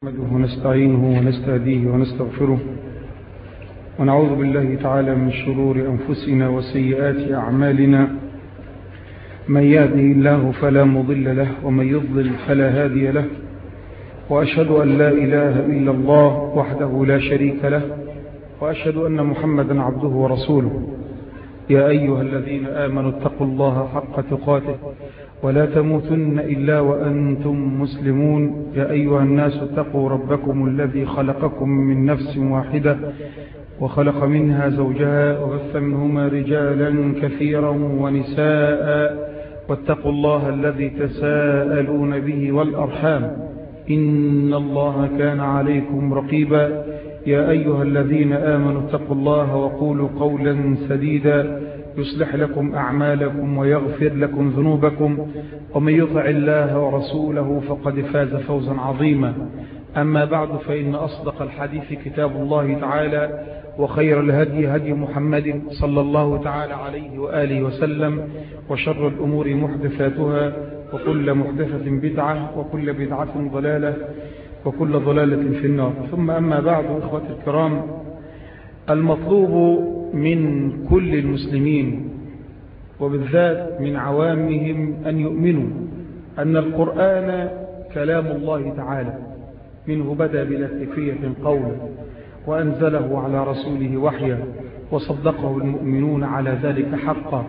نحمده ونستعينه ونستهديه ونستغفره ونعوذ بالله تعالى من شرور أنفسنا وسيئات أعمالنا من يهده الله فلا مضل له ومن يضلل فلا هادي له وأشهد أن لا إله إلا الله وحده لا شريك له وأشهد أن محمدا عبده ورسوله يا أيها الذين آمنوا اتقوا الله حق تقاته ولا تموتن إلا وأنتم مسلمون يا أيها الناس اتقوا ربكم الذي خلقكم من نفس واحدة وخلق منها زوجها وبث منهما رجالا كثيرا ونساء واتقوا الله الذي تساءلون به والأرحام إن الله كان عليكم رقيبا يا أيها الذين آمنوا اتقوا الله وقولوا قولا سديدا يصلح لكم أعمالكم ويغفر لكم ذنوبكم ومن يطع الله ورسوله فقد فاز فوزا عظيما أما بعد فإن أصدق الحديث كتاب الله تعالى وخير الهدي هدي محمد صلى الله تعالى عليه وآله وسلم وشر الأمور محدثاتها وكل محدثة بدعة وكل بدعة ضلالة وكل ضلالة في النار ثم أما بعد إخوة الكرام المطلوب من كل المسلمين وبالذات من عوامهم أن يؤمنوا أن القرآن كلام الله تعالى منه بدأ بلا كيفية قولا وأنزله على رسوله وحيا وصدقه المؤمنون على ذلك حقا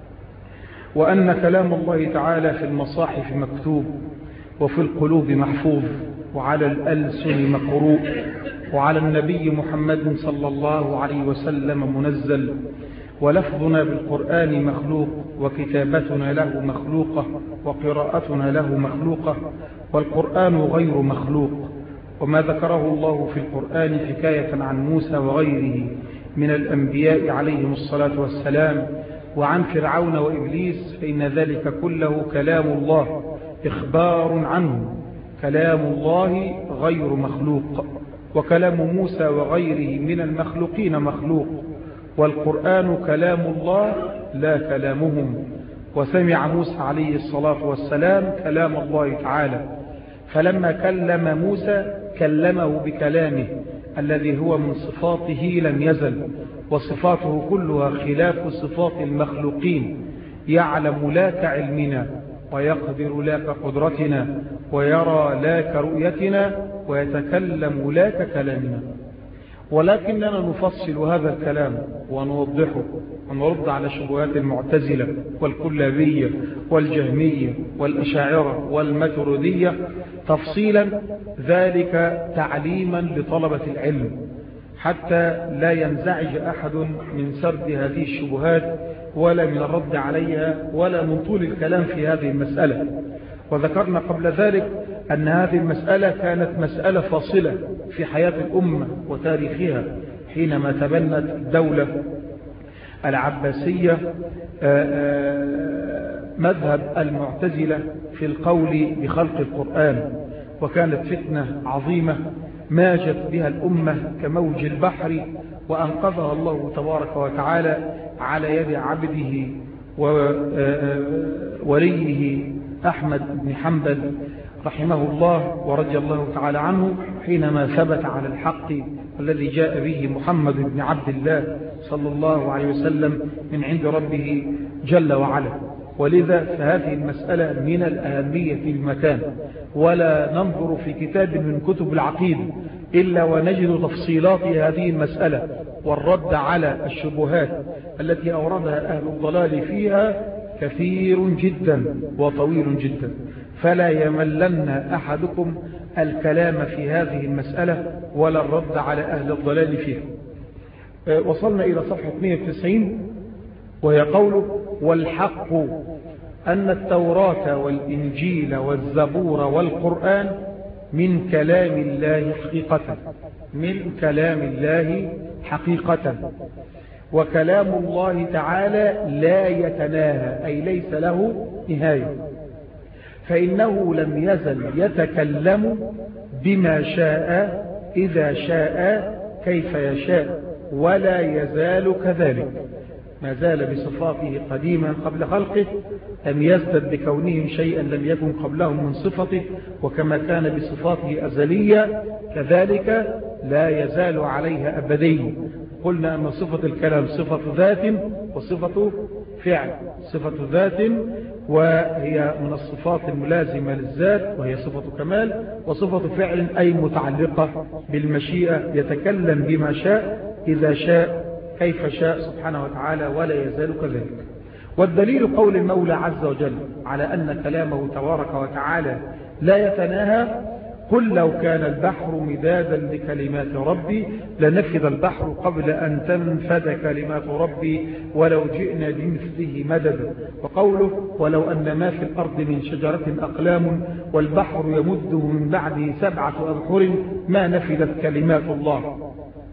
وأن كلام الله تعالى في المصاحف مكتوب وفي القلوب محفوظ وعلى الألسن مقروء وعلى النبي محمد صلى الله عليه وسلم منزل ولفظنا بالقرآن مخلوق وكتابتنا له مخلوقة وقراءتنا له مخلوقة والقرآن غير مخلوق وما ذكره الله في القرآن حكاية عن موسى وغيره من الأنبياء عليهم الصلاة والسلام وعن فرعون وإبليس فإن ذلك كله كلام الله إخبار عنه كلام الله غير مخلوق وكلام موسى وغيره من المخلوقين مخلوق والقرآن كلام الله لا كلامهم وسمع موسى عليه الصلاة والسلام كلام الله تعالى فلما كلم موسى كلمه بكلامه الذي هو من صفاته لم يزل وصفاته كلها خلاف صفات المخلوقين يعلم لا كعلمنا ويقدر لا كقدرتنا ويرى لا كرؤيتنا ويتكلم لا ككلامنا ولكننا نفصل هذا الكلام ونوضحه ونرد على شبهات المعتزلة والكلابية والجهمية والأشاعرة والمتردية تفصيلا ذلك تعليما لطلبة العلم حتى لا ينزعج أحد من سرد هذه الشبهات ولا من الرد عليها ولا من طول الكلام في هذه المسألة وذكرنا قبل ذلك أن هذه المسألة كانت مسألة فاصلة في حياة الأمة وتاريخها حينما تبنت الدولة العباسية مذهب المعتزلة في القول بخلق القرآن وكانت فتنة عظيمة ماجت بها الأمة كموج البحر وأنقذها الله تبارك وتعالى على يد عبده ووليه أحمد بن حنبل رحمه الله ورضي الله تعالى عنه حينما ثبت على الحق الذي جاء به محمد بن عبد الله صلى الله عليه وسلم من عند ربه جل وعلا ولذا فهذه المسألة من الأهمية المكان ولا ننظر في كتاب من كتب العقيدة إلا ونجد تفصيلات هذه المسألة والرد على الشبهات التي أوردها أهل الضلال فيها كثير جدا وطويل جدا فلا يملن أحدكم الكلام في هذه المسألة ولا الرد على أهل الضلال فيها وصلنا إلى صفحة 190 وهي قوله والحق أن التوراة والإنجيل والزبور والقرآن من كلام الله حقيقة من كلام الله حقيقة وكلام الله تعالى لا يتناهى أي ليس له نهاية فإنه لم يزل يتكلم بما شاء إذا شاء كيف يشاء ولا يزال كذلك ما زال بصفاته قديما قبل خلقه أن يزدد بكونهم شيئا لم يكن قبلهم من صفته وكما كان بصفاته أزلية كذلك لا يزال عليها أبدي قلنا أن صفة الكلام صفة ذات وصفة فعل صفة ذات وهي من الصفات الملازمة للذات وهي صفة كمال وصفة فعل أي متعلقة بالمشيئة يتكلم بما شاء إذا شاء كيف شاء سبحانه وتعالى ولا يزال كذلك والدليل قول المولى عز وجل على أن كلامه تبارك وتعالى لا يتناهى قل لو كان البحر مدادا لكلمات ربي لنفذ البحر قبل أن تنفذ كلمات ربي ولو جئنا بمثله مددا وقوله ولو أن ما في الأرض من شجرة أقلام والبحر يمده من بعده سبعة أبحر ما نفذت كلمات الله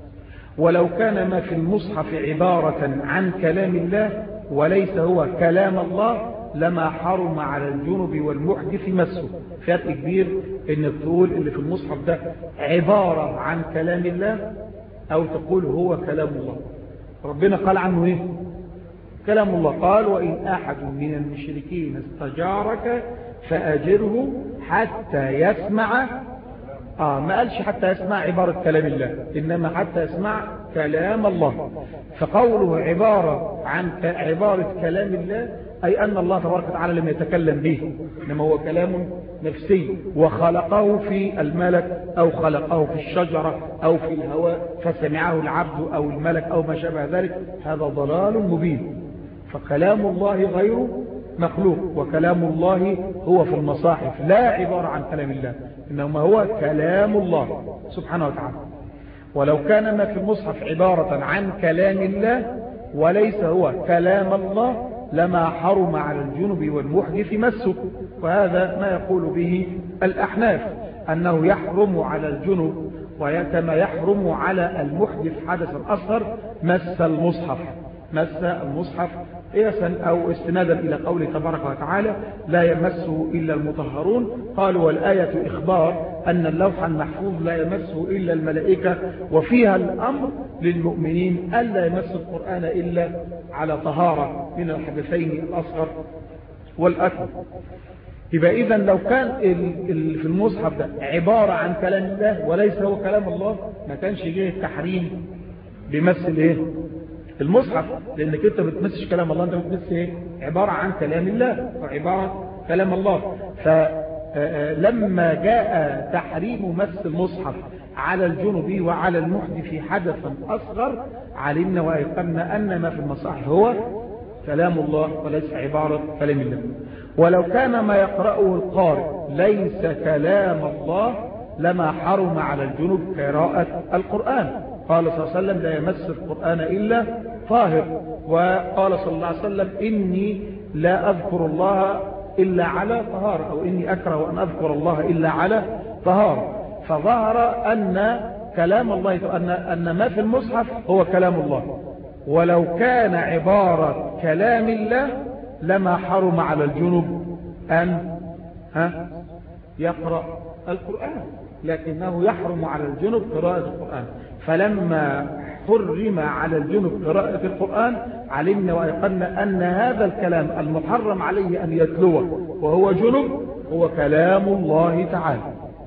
ولو كان ما في المصحف عبارة عن كلام الله وليس هو كلام الله لما حرم على الجنب والمحدث مسه فرق كبير ان تقول اللي في المصحف ده عبارة عن كلام الله او تقول هو كلام الله ربنا قال عنه ايه كلام الله قال وإن أحد من المشركين استجارك فأجره حتى يسمع آه ما قالش حتى يسمع عبارة كلام الله إنما حتى يسمع كلام الله فقوله عبارة عن عبارة كلام الله أي أن الله تبارك وتعالى لم يتكلم به إنما هو كلام نفسي وخلقه في الملك أو خلقه في الشجرة أو في الهواء فسمعه العبد أو الملك أو ما شابه ذلك هذا ضلال مبين فكلام الله غير مخلوق وكلام الله هو في المصاحف لا عبارة عن كلام الله إنما هو كلام الله سبحانه وتعالى ولو كان ما في المصحف عبارة عن كلام الله وليس هو كلام الله لما حرم على الجنب والمحدث مسه وهذا ما يقول به الأحناف أنه يحرم على الجنب وكما يحرم على المحدث حدثا أصغر مس المصحف مس المصحف قياسا أو استنادا إلى قوله تبارك وتعالى لا يمسه إلا المطهرون قالوا والآية إخبار أن اللوح المحفوظ لا يمسه إلا الملائكة وفيها الأمر للمؤمنين ألا يمس القرآن إلا على طهارة من الحدثين الأصغر والأكبر يبقى إذا لو كان في المصحف ده عبارة عن كلام الله وليس هو كلام الله ما كانش جه التحريم بمس الايه المصحف لانك انت بتمسش كلام الله انت بتمس ايه عبارة عن كلام الله وعبارة كلام الله فلما جاء تحريم مس المصحف على الجنوب وعلى المحدث حدثا اصغر علمنا وايقنا ان ما في المصاحف هو كلام الله وليس عبارة كلام الله ولو كان ما يقرأه القارئ ليس كلام الله لما حرم على الجنوب قراءة القرآن قال صلى الله عليه وسلم لا يمس القرآن إلا طاهر وقال صلى الله عليه وسلم إني لا أذكر الله إلا على طهارة أو إني أكره أن أذكر الله إلا على طهارة فظهر أن كلام الله أن, أن ما في المصحف هو كلام الله ولو كان عبارة كلام الله لما حرم على الجنوب أن ها يقرأ القرآن لكنه يحرم على الجنوب قراءة القرآن فلما حرم على الجنوب قراءة القرآن علمنا وأيقنا أن هذا الكلام المحرم عليه أن يتلوه وهو جنوب هو كلام الله تعالى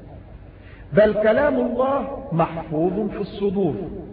بل كلام الله محفوظ في الصدور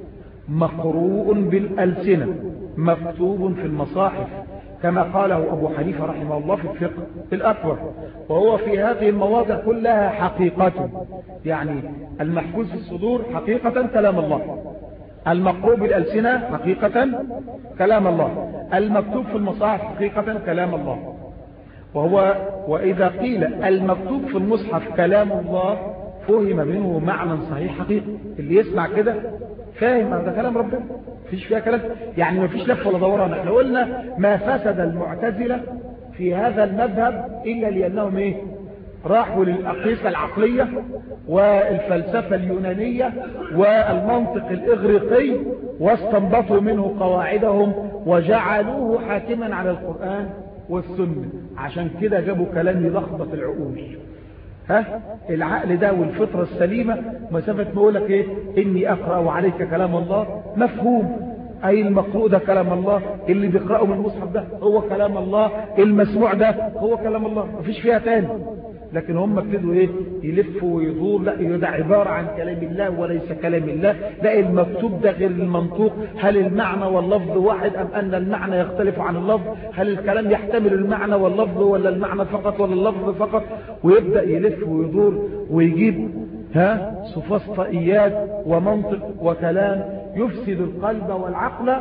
مقروء بالألسنة مكتوب في المصاحف كما قاله أبو حنيفة رحمه الله في الفقه الأكبر وهو في هذه المواضع كلها حقيقة يعني المحفوظ في الصدور حقيقة كلام الله المقروء بالألسنة حقيقة كلام الله المكتوب في المصاحف حقيقة كلام الله وهو وإذا قيل المكتوب في المصحف كلام الله فهم منه معنى صحيح حقيقي اللي يسمع كده فاهم هذا كلام ربنا مفيش فيها كلام يعني مفيش لف ولا دوران احنا قلنا ما فسد المعتزلة في هذا المذهب إلا لأنهم ايه راحوا للأقيسة العقلية والفلسفة اليونانية والمنطق الإغريقي واستنبطوا منه قواعدهم وجعلوه حاكما على القرآن والسنة عشان كده جابوا كلام يلخبط العقول ها العقل ده والفطرة السليمة مسافة ما اقول لك ايه اني اقرأ عليك كلام الله مفهوم أي المقروء ده كلام الله اللي بيقرأه من المصحف ده هو كلام الله المسموع ده هو كلام الله مفيش فيها تاني لكن هم ابتدوا ايه يلفوا ويدور لا ده عبارة عن كلام الله وليس كلام الله لا المكتوب ده غير المنطوق هل المعنى واللفظ واحد ام ان المعنى يختلف عن اللفظ هل الكلام يحتمل المعنى واللفظ ولا المعنى فقط ولا اللفظ فقط ويبدأ يلف ويدور ويجيب ها سفسطائيات ومنطق وكلام يفسد القلب والعقل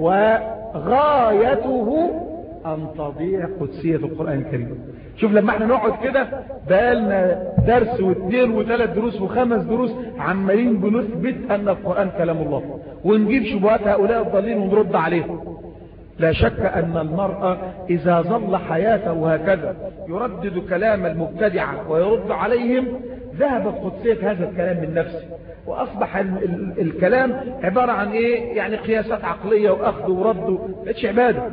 وغايته أن تضيع قدسية القرآن الكريم شوف لما احنا نقعد كده بقالنا درس واثنين وثلاث دروس وخمس دروس عمالين بنثبت أن القرآن كلام الله ونجيب شبهات هؤلاء الضالين ونرد عليهم لا شك أن المرأة إذا ظل حياته هكذا يردد كلام المبتدعة ويرد عليهم ذهبت قدسية هذا الكلام من نفسه وأصبح ال ال الكلام عبارة عن إيه يعني قياسات عقلية وأخذ ورد مش عبادة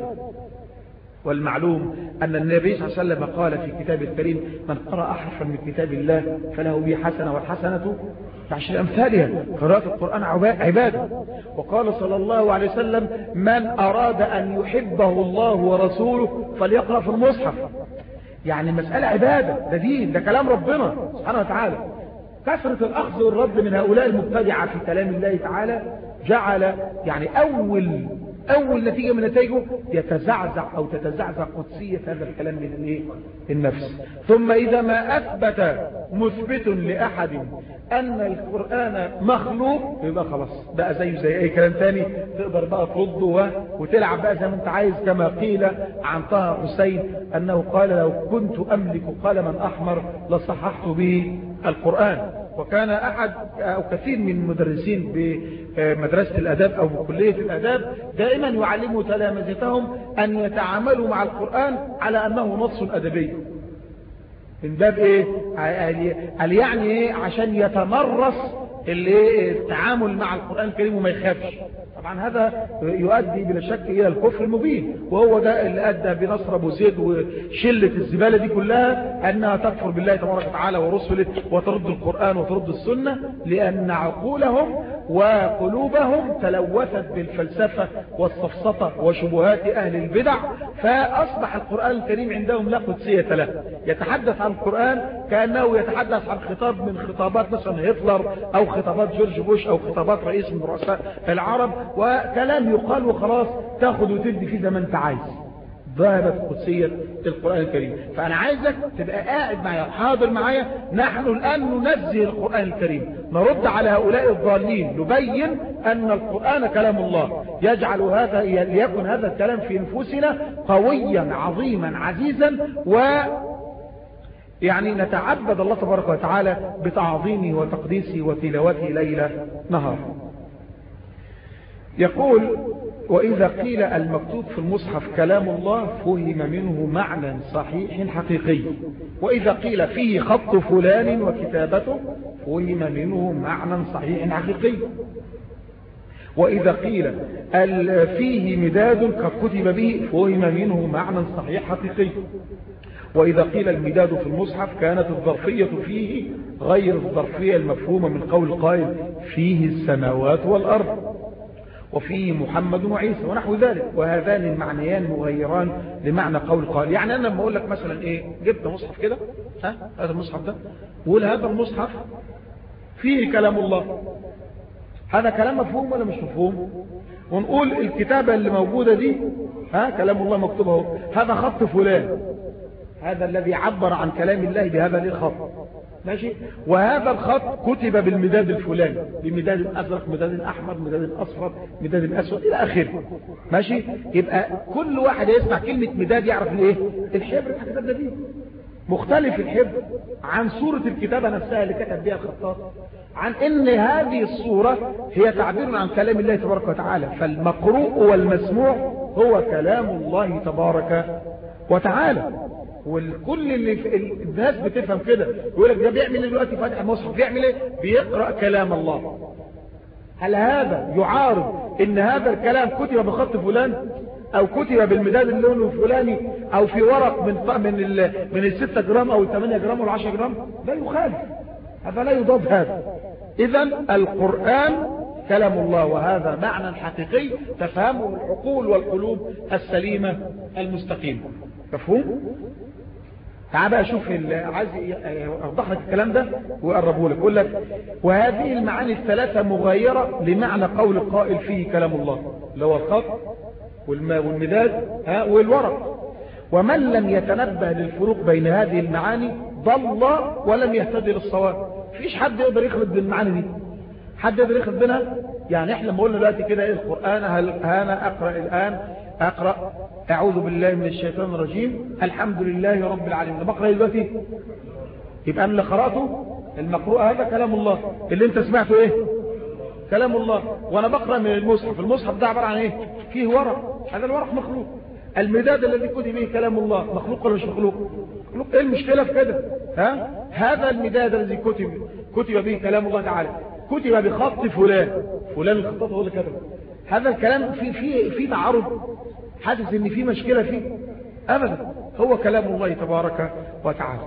والمعلوم أن النبي صلى الله عليه وسلم قال في كتاب الكريم من قرأ أحرفا من كتاب الله فله به حسنة والحسنة بعشر أمثالها قراءة القرآن عبادة وقال صلى الله عليه وسلم من أراد أن يحبه الله ورسوله فليقرأ في المصحف يعني مسألة عبادة ده دين ده كلام ربنا سبحانه وتعالى كثرة الأخذ والرد من هؤلاء المبتدعة في كلام الله تعالى جعل يعني أول أول نتيجة من نتائجه يتزعزع أو تتزعزع قدسية هذا الكلام من الايه النفس ثم إذا ما أثبت مثبت لأحد أن القرآن مخلوق يبقى خلاص بقى زيه زي أي كلام تاني تقدر بقى ترده وتلعب بقى زي ما أنت عايز كما قيل عن طه حسين أنه قال لو كنت أملك قلما أحمر لصححت به القرآن وكان أحد أو كثير من المدرسين بمدرسة الأداب أو بكلية الأداب دائما يعلموا تلامذتهم أن يتعاملوا مع القرآن على أنه نص أدبي من باب إيه قال يعني إيه عشان يتمرس اللي التعامل مع القرآن الكريم وما يخافش طبعا هذا يؤدي بلا شك إلى الكفر المبين وهو ده اللي أدى بنصر أبو زيد وشلة الزبالة دي كلها أنها تكفر بالله تبارك وتعالى ورسله وترد القرآن وترد السنة لأن عقولهم وقلوبهم تلوثت بالفلسفة والسفسطة وشبهات أهل البدع فأصبح القرآن الكريم عندهم لا قدسية له يتحدث عن القرآن كأنه يتحدث عن خطاب من خطابات مثلا هتلر أو خطابات جورج بوش أو خطابات رئيس من رؤساء العرب وكلام يقال وخلاص تاخد وتدي فيه زي ما انت عايز ذهبت قدسية القرآن الكريم فأنا عايزك تبقى قاعد معايا حاضر معايا نحن الآن ننزه القرآن الكريم نرد على هؤلاء الضالين نبين أن القرآن كلام الله يجعل هذا ليكن هذا الكلام في نفوسنا قويا عظيما عزيزا و يعني نتعبد الله تبارك وتعالى بتعظيمه وتقديسه وتلاوته ليلة نهار يقول وإذا قيل المكتوب في المصحف كلام الله فهم منه معنى صحيح حقيقي وإذا قيل فيه خط فلان وكتابته فهم منه معنى صحيح حقيقي وإذا قيل فيه مداد قد كتب به فهم منه معنى صحيح حقيقي وإذا قيل المداد في المصحف كانت الظرفية فيه غير الظرفية المفهومة من قول قائل فيه السماوات والأرض وفيه محمد وعيسى ونحو ذلك وهذان المعنيان مغيران لمعنى قول قال يعني أنا لما أقول لك مثلا إيه جبت مصحف كده ها هذا المصحف ده وقول هذا المصحف فيه كلام الله هذا كلام مفهوم ولا مش مفهوم ونقول الكتابة اللي موجودة دي ها كلام الله مكتوب اهو هذا خط فلان هذا الذي عبر عن كلام الله بهذا الخط ماشي وهذا الخط كتب بالمداد الفلاني بمداد أزرق مداد أحمر مداد أصفر مداد أسود إلى آخره ماشي يبقى كل واحد يسمع كلمة مداد يعرف الايه الحبر الكتاب ده دي مختلف الحبر عن صورة الكتابة نفسها اللي كتب بها الخطاط عن ان هذه الصورة هي تعبير عن كلام الله تبارك وتعالى فالمقروء والمسموع هو كلام الله تبارك وتعالى والكل اللي في الناس بتفهم كده يقول لك ده بيعمل دلوقتي فاتح المصحف بيعمل ايه بيقرا كلام الله هل هذا يعارض ان هذا الكلام كتب بخط فلان او كتب بالمداد اللون الفلاني او في ورق من من ال من الستة جرام او الثمانية جرام او العشر جرام لا يخالف هذا لا يضاد هذا اذا القرآن كلام الله وهذا معنى حقيقي تفهمه العقول والقلوب السليمة المستقيمة مفهوم؟ تعال بقى شوف عايز اوضح لك الكلام ده ويقربه لك يقول لك وهذه المعاني الثلاثة مغايرة لمعنى قول القائل فيه كلام الله اللي هو الخط والمداد ها والورق ومن لم يتنبه للفروق بين هذه المعاني ضل ولم يهتدي للصواب فيش حد يقدر يخلط بالمعاني دي حد يقدر يخلط بينها يعني احنا لما قلنا دلوقتي كده ايه القرآن هل انا اقرأ الان اقرأ اعوذ بالله من الشيطان الرجيم الحمد لله رب العالمين بقرأ ايه دلوقتي يبقى انا اللي قرأته المقروء هذا كلام الله اللي انت سمعته ايه كلام الله وانا بقرأ من المصحف المصحف ده عبارة عن ايه فيه ورق هذا الورق مخلوق المداد الذي كتب به كلام الله مخلوق ولا مش مخلوق مخلوق ايه المشكلة في كده ها هذا المداد الذي كتب كتب به كلام الله تعالى كتب بخط فلان فلان الخطاط هو اللي كتبه هذا الكلام في في في تعارض حاسس ان في مشكلة فيه ابدا هو كلام الله تبارك وتعالى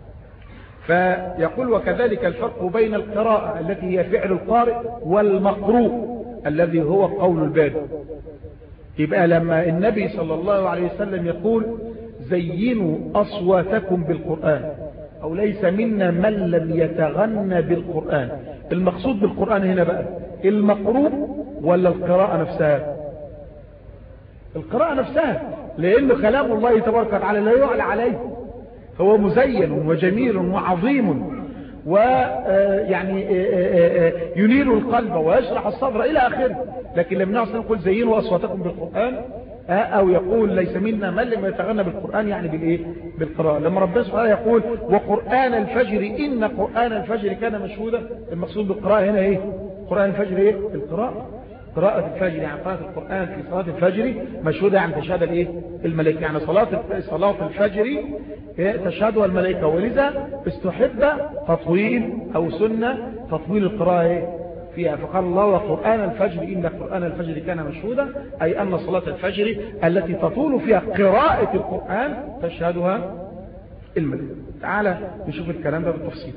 فيقول وكذلك الفرق بين القراءة التي هي فعل القارئ والمقروء الذي هو قول البادئ يبقى لما النبي صلى الله عليه وسلم يقول زينوا أصواتكم بالقرآن أو ليس منا من لم يتغنى بالقرآن المقصود بالقرآن هنا بقى المقروء ولا القراءة نفسها القراءة نفسها لأن كلام الله تبارك وتعالى لا يعلى عليه هو مزين وجميل وعظيم ويعني ينير القلب ويشرح الصدر إلى آخره لكن لم نعصر نقول زينوا أصواتكم بالقرآن أو يقول ليس منا من لم يتغنى بالقرآن يعني بالإيه بالقراءة لما ربنا سبحانه يقول وقرآن الفجر إن قرآن الفجر كان مشهودا المقصود بالقراءة هنا إيه قرآن الفجر إيه القراءة قراءة الفجر يعني قراءة القرآن في صلاة الفجر مشهودة عن تشهد الايه الملائكة يعني صلاة صلاة الفجر تشهدها الملائكة ولذا استحب تطويل او سنة تطويل القراءة فيها فقال الله وقرآن الفجر إن قرآن الفجر كان مشهودا أي أن صلاة الفجر التي تطول فيها قراءة القرآن تشهدها الملائكة تعالى نشوف الكلام ده بالتفصيل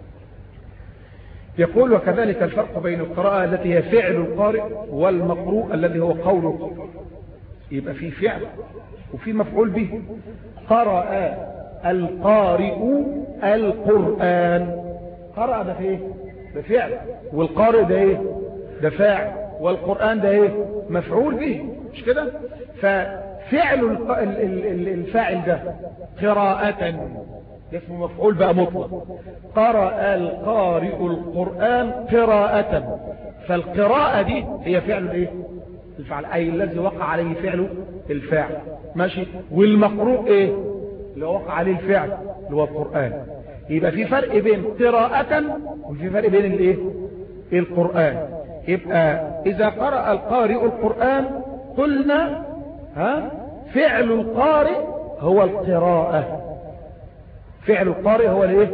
يقول وكذلك الفرق بين القراءة التي هي فعل القارئ والمقروء الذي هو قول القارئ يبقى في فعل وفي مفعول به قرأ القارئ القرآن قرأ ده ايه ده فعل والقارئ ده ايه ده فاعل والقرآن ده ايه مفعول به مش كده ففعل الفاعل ده قراءة اسمه مفعول بقى مطلق قرأ القارئ القرآن قراءة فالقراءة دي هي فعل ايه الفعل اي الذي وقع عليه فعله الفاعل ماشي والمقروء ايه اللي وقع عليه الفعل اللي هو القرآن يبقى في فرق بين قراءة وفي فرق بين الايه القرآن يبقى اذا قرأ القارئ القرآن قلنا ها فعل القارئ هو القراءة فعل القارئ هو الايه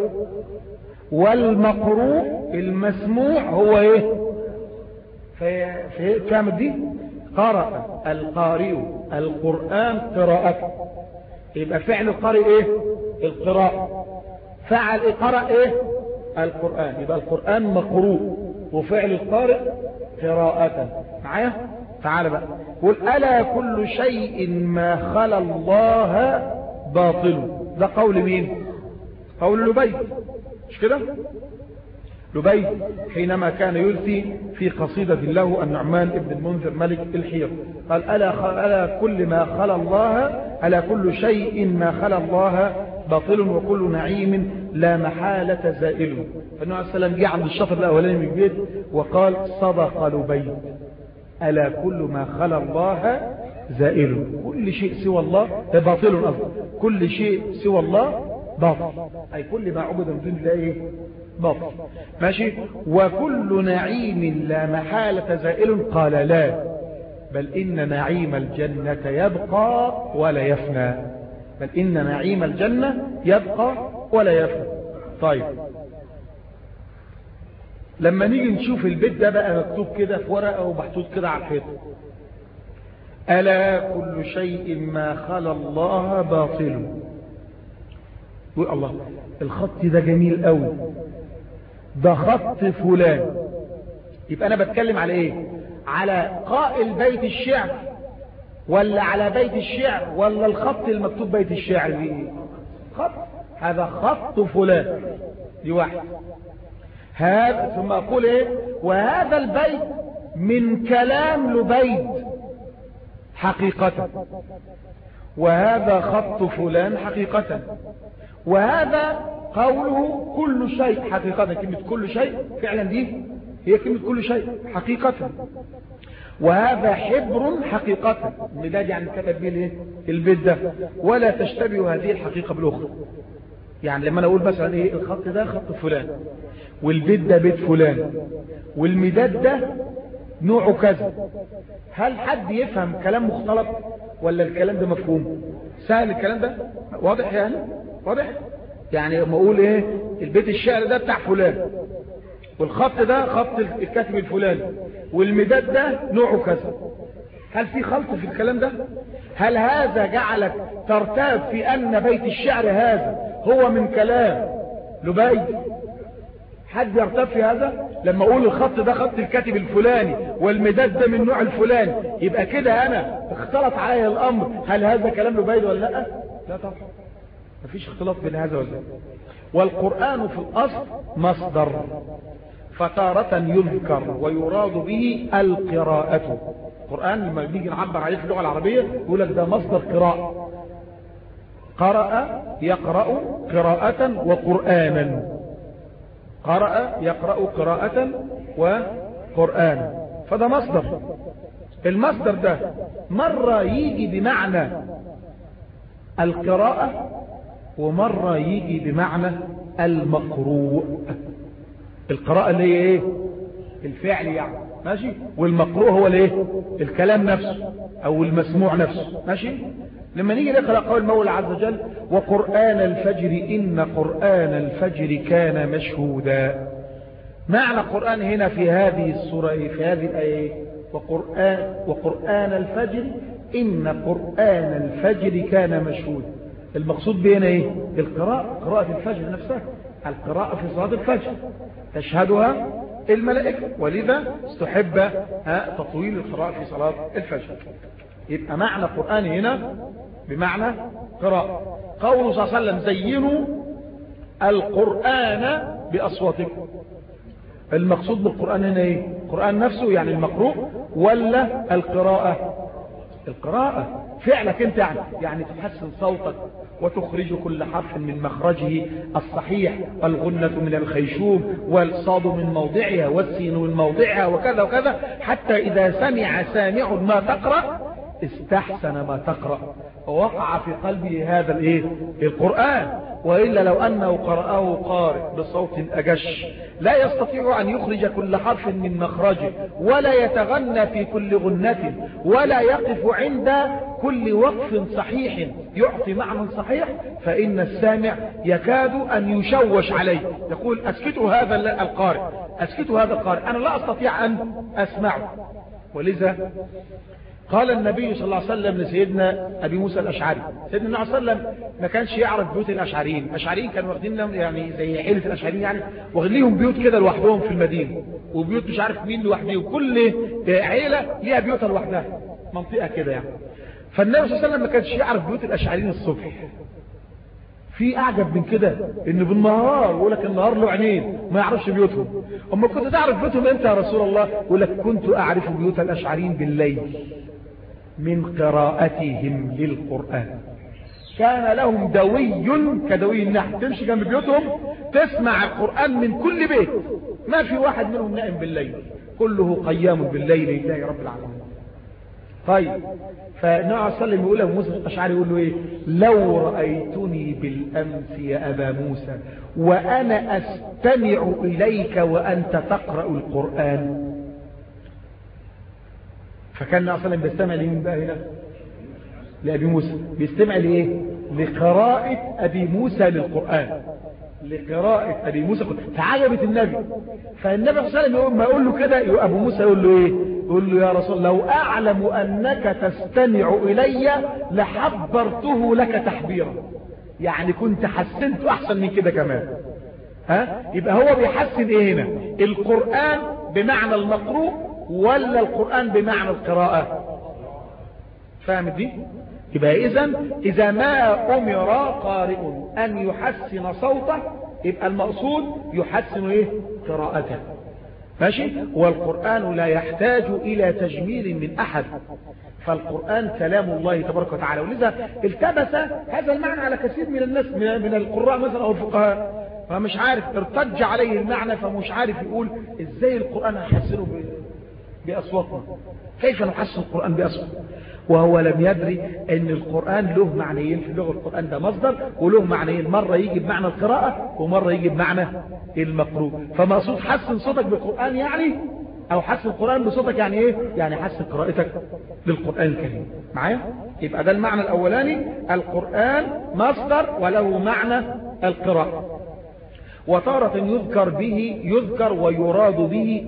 والمقروء المسموع هو ايه في كام دي قرأ القارئ القرآن قراءة يبقى فعل القارئ ايه القراءة فعل قرأ ايه القرآن يبقى القرآن مقروء وفعل القارئ قراءة معايا تعال بقى قل ألا كل شيء ما خلى الله باطل ده قول مين قول لبي مش كده لبي حينما كان يلثي في قصيدة له النعمان ابن المنذر ملك الحير قال ألا, ألا كل ما خلى الله ألا كل شيء ما خلى الله باطل وكل نعيم لا محالة زائل فالنبي عليه السلام جاء عند الشطر الأولاني من البيت وقال صدق لبي ألا كل ما خلى الله زائل كل شيء سوى الله باطل أصلا كل شيء سوى الله باطل أي كل ما عبد من دون الله إيه؟ باطل ماشي وكل نعيم لا محالة زائل قال لا بل إن نعيم الجنة يبقى ولا يفنى بل إن نعيم الجنة يبقى ولا يفنى طيب لما نيجي نشوف البيت ده بقى مكتوب كده في ورقة ومحطوط كده على الحيط ألا كل شيء ما خلى الله باطل يقول الله الخط ده جميل قوي ده خط فلان يبقى انا بتكلم على ايه على قائل بيت الشعر ولا على بيت الشعر ولا الخط المكتوب بيت الشعر دي خط هذا خط فلان دي واحد هذا ثم اقول ايه وهذا البيت من كلام لبيد حقيقة وهذا خط فلان حقيقة وهذا قوله كل شيء حقيقة كلمة كل شيء فعلا دي هي كلمة كل شيء حقيقة وهذا حبر حقيقة المداد يعني كتب به الايه البيت ده ولا تشتبه هذه الحقيقة بالاخرى يعني لما انا اقول مثلا ايه الخط ده خط فلان والبيت ده بيت فلان والمداد ده نوعه كذا هل حد يفهم كلام مختلط ولا الكلام ده مفهوم سهل الكلام ده واضح يعني واضح يعني لما اقول ايه البيت الشعر ده بتاع فلان والخط ده خط الكاتب الفلاني والمداد ده نوعه كذا هل في خلط في الكلام ده هل هذا جعلك ترتاب في ان بيت الشعر هذا هو من كلام لبيد حد يرتاب في هذا لما اقول الخط ده خط الكاتب الفلاني والمداد ده من نوع الفلاني يبقى كده انا اختلط علي الامر هل هذا كلام لبيد ولا لا لا طبعا مفيش اختلاط بين هذا وذاك والقرآن في الأصل مصدر فتارة يذكر ويراد به القراءة القرآن لما نيجي نعبر عليه في اللغة العربية يقول لك ده مصدر قراءة قرأ يقرأ قراءة وقرآنا قرأ يقرأ قراءة وقرآنا فده مصدر المصدر ده مرة يجي بمعنى القراءة ومرة يجي بمعنى المقروء القراءة اللي هي ايه الفعل يعني ماشي والمقروء هو الايه الكلام نفسه او المسموع نفسه ماشي لما نيجي نقرأ قول المولى عز وجل وقرآن الفجر إن قرآن الفجر كان مشهودا معنى قرآن هنا في هذه السورة في هذه الآية وقرآن, وقرآن الفجر إن قرآن الفجر كان مشهودا المقصود بينا ايه القراءة قراءة الفجر نفسها القراءة في صلاة الفجر تشهدها الملائكة ولذا استحب تطويل القراءة في صلاة الفجر يبقى معنى القرآن هنا بمعنى قراءة قوله صلى الله عليه وسلم زينوا القرآن بأصواتكم المقصود بالقرآن هنا ايه القرآن نفسه يعني المقروء ولا القراءة القراءة فعلك انت يعني يعني تحسن صوتك وتخرج كل حرف من مخرجه الصحيح والغنة من الخيشوم والصاد من موضعها والسين من موضعها وكذا وكذا حتى إذا سمع سامع ما تقرأ استحسن ما تقرأ ووقع في قلبه هذا الايه القرآن وإلا لو أنه قرأه قارئ بصوت أجش لا يستطيع أن يخرج كل حرف من مخرجه ولا يتغنى في كل غنة ولا يقف عند كل وقف صحيح يعطي معنى صحيح فإن السامع يكاد أن يشوش عليه يقول أسكتوا هذا القارئ أسكتوا هذا القارئ أنا لا أستطيع أن أسمعه ولذا قال النبي صلى الله عليه وسلم لسيدنا أبي موسى الأشعري سيدنا النبي صلى الله عليه وسلم ما كانش يعرف بيوت الأشعريين الأشعريين كانوا واخدين لهم يعني زي حيلة الأشعريين يعني واخدين لهم بيوت كده لوحدهم في المدينة وبيوت مش عارف مين لوحده وكل عيلة ليها بيوتها لوحدها منطقة كده يعني فالنبي صلى الله عليه وسلم ما كانش يعرف بيوت الأشعريين الصبح في اعجب من كده ان بالنهار يقول لك النهار له عينين ما يعرفش بيوتهم اما كنت تعرف بيوتهم انت يا رسول الله يقول لك كنت اعرف بيوت الاشعريين بالليل من قراءتهم للقرآن كان لهم دوي كدوي النحل تمشي جنب بيوتهم تسمع القرآن من كل بيت ما في واحد منهم نائم بالليل كله قيام بالليل لله رب العالمين طيب فالنبي عليه الصلاة والسلام يقول له موسى الأشعري يقول له إيه لو رأيتني بالأمس يا أبا موسى وأنا أستمع إليك وأنت تقرأ القرآن فكان النبي صلى الله عليه وسلم بيستمع لمين بقى هنا لأبي موسى بيستمع لإيه لقراءة أبي موسى للقرآن لقراءة أبي موسى فعجبت النبي فالنبي صلى الله عليه وسلم ما يقول له كده أبو موسى يقول له إيه يقول له يا رسول لو أعلم أنك تستمع إلي لحبرته لك تحبيرا يعني كنت حسنت أحسن من كده كمان ها يبقى هو بيحسن إيه هنا القرآن بمعنى المقروء ولا القرآن بمعنى القراءة فاهم دي يبقى إذا إذا ما أمر قارئ أن يحسن صوته يبقى المقصود يحسن إيه قراءته ماشي والقرآن لا يحتاج إلى تجميل من أحد فالقرآن كلام الله تبارك وتعالى ولذا التبس هذا المعنى على كثير من الناس من القراء مثلا أو الفقهاء فمش عارف ارتج عليه المعنى فمش عارف يقول ازاي القرآن هنحسنه بأصواتنا كيف نحسن القرآن بأصواتنا وهو لم يدري ان القرآن له معنيين في اللغة القرآن ده مصدر وله معنيين مرة يجي بمعنى القراءة ومرة يجي بمعنى المقروء فمقصود حسن صوتك بالقرآن يعني او حسن القرآن بصوتك يعني ايه يعني حسن قراءتك للقرآن الكريم معايا يبقى ده المعنى الاولاني القرآن مصدر وله معنى القراءة وتارة يذكر به يذكر ويراد به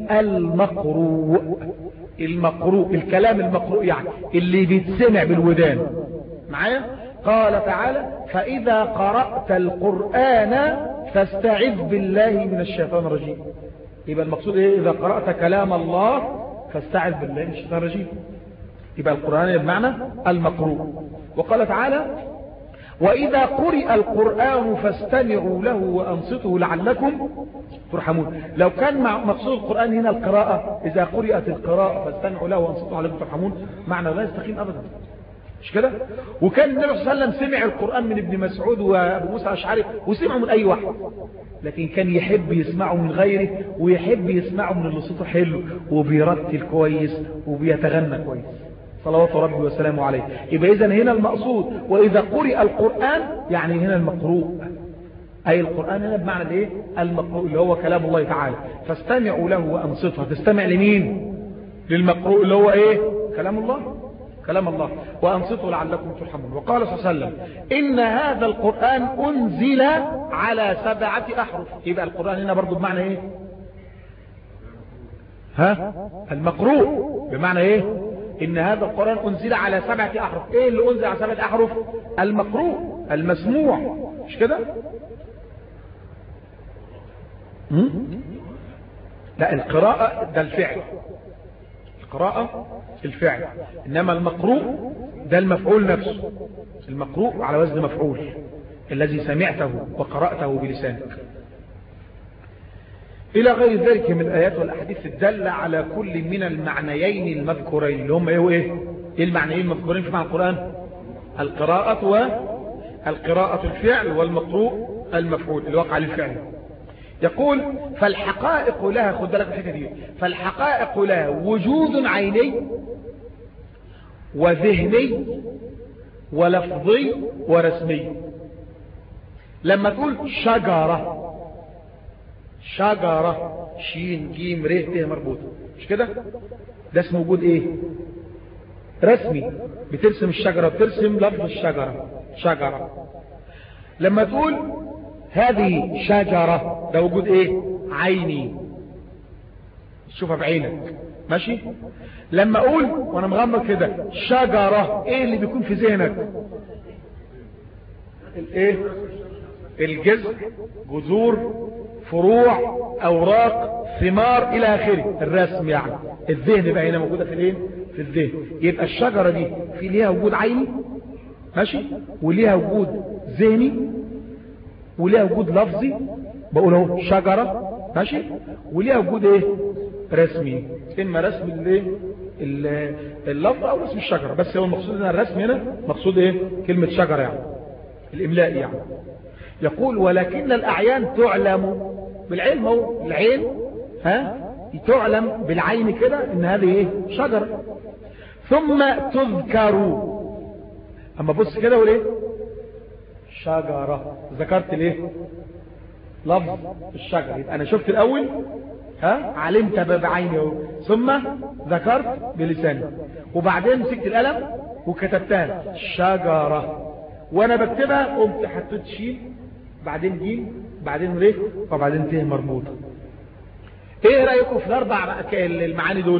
المقروء المقروء الكلام المقروء يعني اللي بيتسمع بالودان معايا قال تعالى فإذا قرأت القرآن فاستعذ بالله من الشيطان الرجيم يبقى المقصود ايه إذا قرأت كلام الله فاستعذ بالله من الشيطان الرجيم يبقى القرآن بمعنى المقروء وقال تعالى وإذا قرئ القرآن فاستمعوا له وأنصتوا لعلكم ترحمون لو كان مقصود القرآن هنا القراءة إذا قرئت القراءة فاستمعوا له وأنصتوا لعلكم ترحمون معنى لا يستقيم أبدا مش كده وكان النبي صلى الله عليه وسلم سمع القرآن من ابن مسعود وابو موسى الاشعري وسمعه من اي واحد لكن كان يحب يسمعه من غيره ويحب يسمعه من اللي صوته حلو وبيرتل كويس وبيتغنى كويس صلوات ربي وسلامه عليه يبقى اذا هنا المقصود واذا قرئ القرآن يعني هنا المقروء اي القرآن هنا بمعنى الايه المقروء اللي هو كلام الله تعالى فاستمعوا له وانصتوا تستمع لمين للمقروء اللي هو ايه كلام الله كلام الله وأنصتوا لعلكم ترحمون وقال صلى الله عليه وسلم إن هذا القرآن أنزل على سبعة أحرف يبقى القرآن هنا برضو بمعنى إيه ها المقروء بمعنى إيه إن هذا القرآن أنزل على سبعة أحرف إيه اللي أنزل على سبعة أحرف المقروء المسموع مش كده لا القراءة ده الفعل القراءة الفعل إنما المقروء ده المفعول نفسه المقروء على وزن مفعول الذي سمعته وقرأته بلسانك إلى غير ذلك من الآيات والأحاديث الدالة على كل من المعنيين المذكورين اللي هم إيه وإيه إيه المعنيين المذكورين في معنى القرآن القراءة والقراءة الفعل والمقروء المفعول اللي وقع للفعل يقول فالحقائق لها خد بالك الحته دي فالحقائق لها وجود عيني وذهني ولفظي ورسمي لما تقول شجرة شجرة شين جيم ر ت مربوطة مش كده ده اسمه وجود ايه رسمي بترسم الشجرة بترسم لفظ الشجرة شجرة لما تقول هذه شجرة ده وجود ايه عيني شوفها بعينك ماشي لما اقول وانا مغمض كده شجرة ايه اللي بيكون في ذهنك الايه الجذر جذور فروع اوراق ثمار الى اخره الرسم يعني الذهن بقى هنا موجودة في الايه في الذهن يبقى الشجرة دي في ليها وجود عيني ماشي وليها وجود ذهني وليها وجود لفظي بقول اهو شجرة ماشي وليها وجود ايه رسمي اما رسم الايه اللفظ او رسم الشجرة بس هو المقصود ان الرسم هنا مقصود ايه كلمة شجرة يعني الاملاء يعني يقول ولكن الاعيان تعلم بالعلم هو العين ها تعلم بالعين كده ان هذه ايه شجرة ثم تذكر اما بص كده وليه شجرة ذكرت ليه لفظ الشجر يبقى انا شفت الاول ها علمت بعيني اهو ثم ذكرت بلساني وبعدين مسكت القلم وكتبتها شجرة وانا بكتبها قمت حطيت شين بعدين جيم بعدين ر وبعدين ت مربوطة ايه رأيكم في الاربع المعاني دول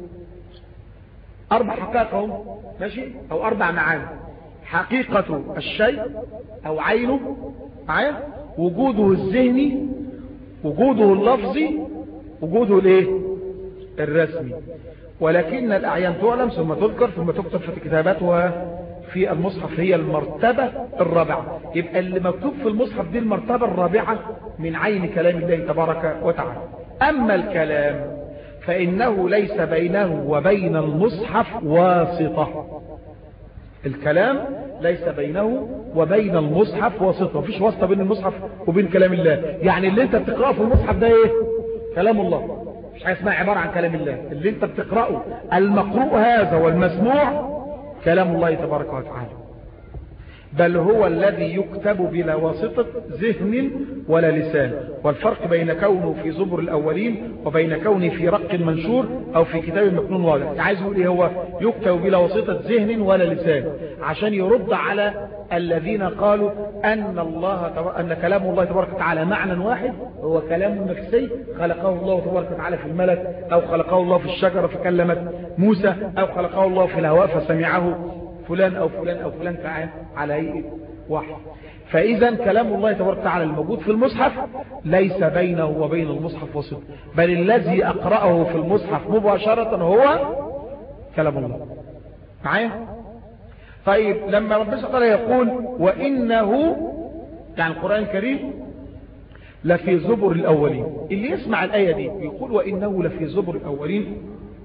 اربع حقائق اهو ماشي او اربع معاني حقيقة الشيء او عينه معايا وجوده الذهني وجوده اللفظي وجوده الايه الرسمي ولكن الأعيان تعلم ثم تذكر ثم تكتب في كتاباتها في المصحف هي المرتبة الرابعة يبقى اللي مكتوب في المصحف دي المرتبة الرابعة من عين كلام الله تبارك وتعالى أما الكلام فإنه ليس بينه وبين المصحف واسطة الكلام ليس بينه وبين المصحف واسطة مفيش واسطة بين المصحف وبين كلام الله يعني اللي انت بتقرأه في المصحف ده ايه كلام الله مش حاجة اسمها عبارة عن كلام الله اللي انت بتقرأه المقروء هذا والمسموع كلام الله تبارك وتعالى بل هو الذي يكتب بلا واسطة ذهن ولا لسان والفرق بين كونه في زبر الأولين وبين كونه في رق منشور أو في كتاب مكنون واضح عايز يقول إيه هو يكتب بلا واسطة ذهن ولا لسان عشان يرد على الذين قالوا أن الله أن كلام الله تبارك وتعالى معنى واحد هو كلام نفسي خلقه الله تبارك وتعالى في الملك أو خلقه الله في الشجرة فكلمت موسى أو خلقه الله في الهواء فسمعه فلان أو فلان أو فلان فعل على هيئة واحد فإذا كلام الله تبارك وتعالى الموجود في المصحف ليس بينه وبين المصحف وسط بل الذي أقرأه في المصحف مباشرة هو كلام الله معايا طيب لما ربنا سبحانه يقول وإنه يعني القرآن الكريم لفي زبر الأولين اللي يسمع الآية دي يقول وإنه لفي زبر الأولين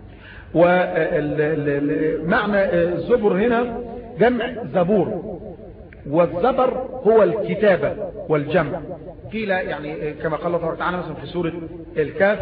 ومعنى الزبر هنا جمع زبور والزبر هو الكتابة والجمع قيل يعني كما قال الله تعالى مثلا في سورة الكاف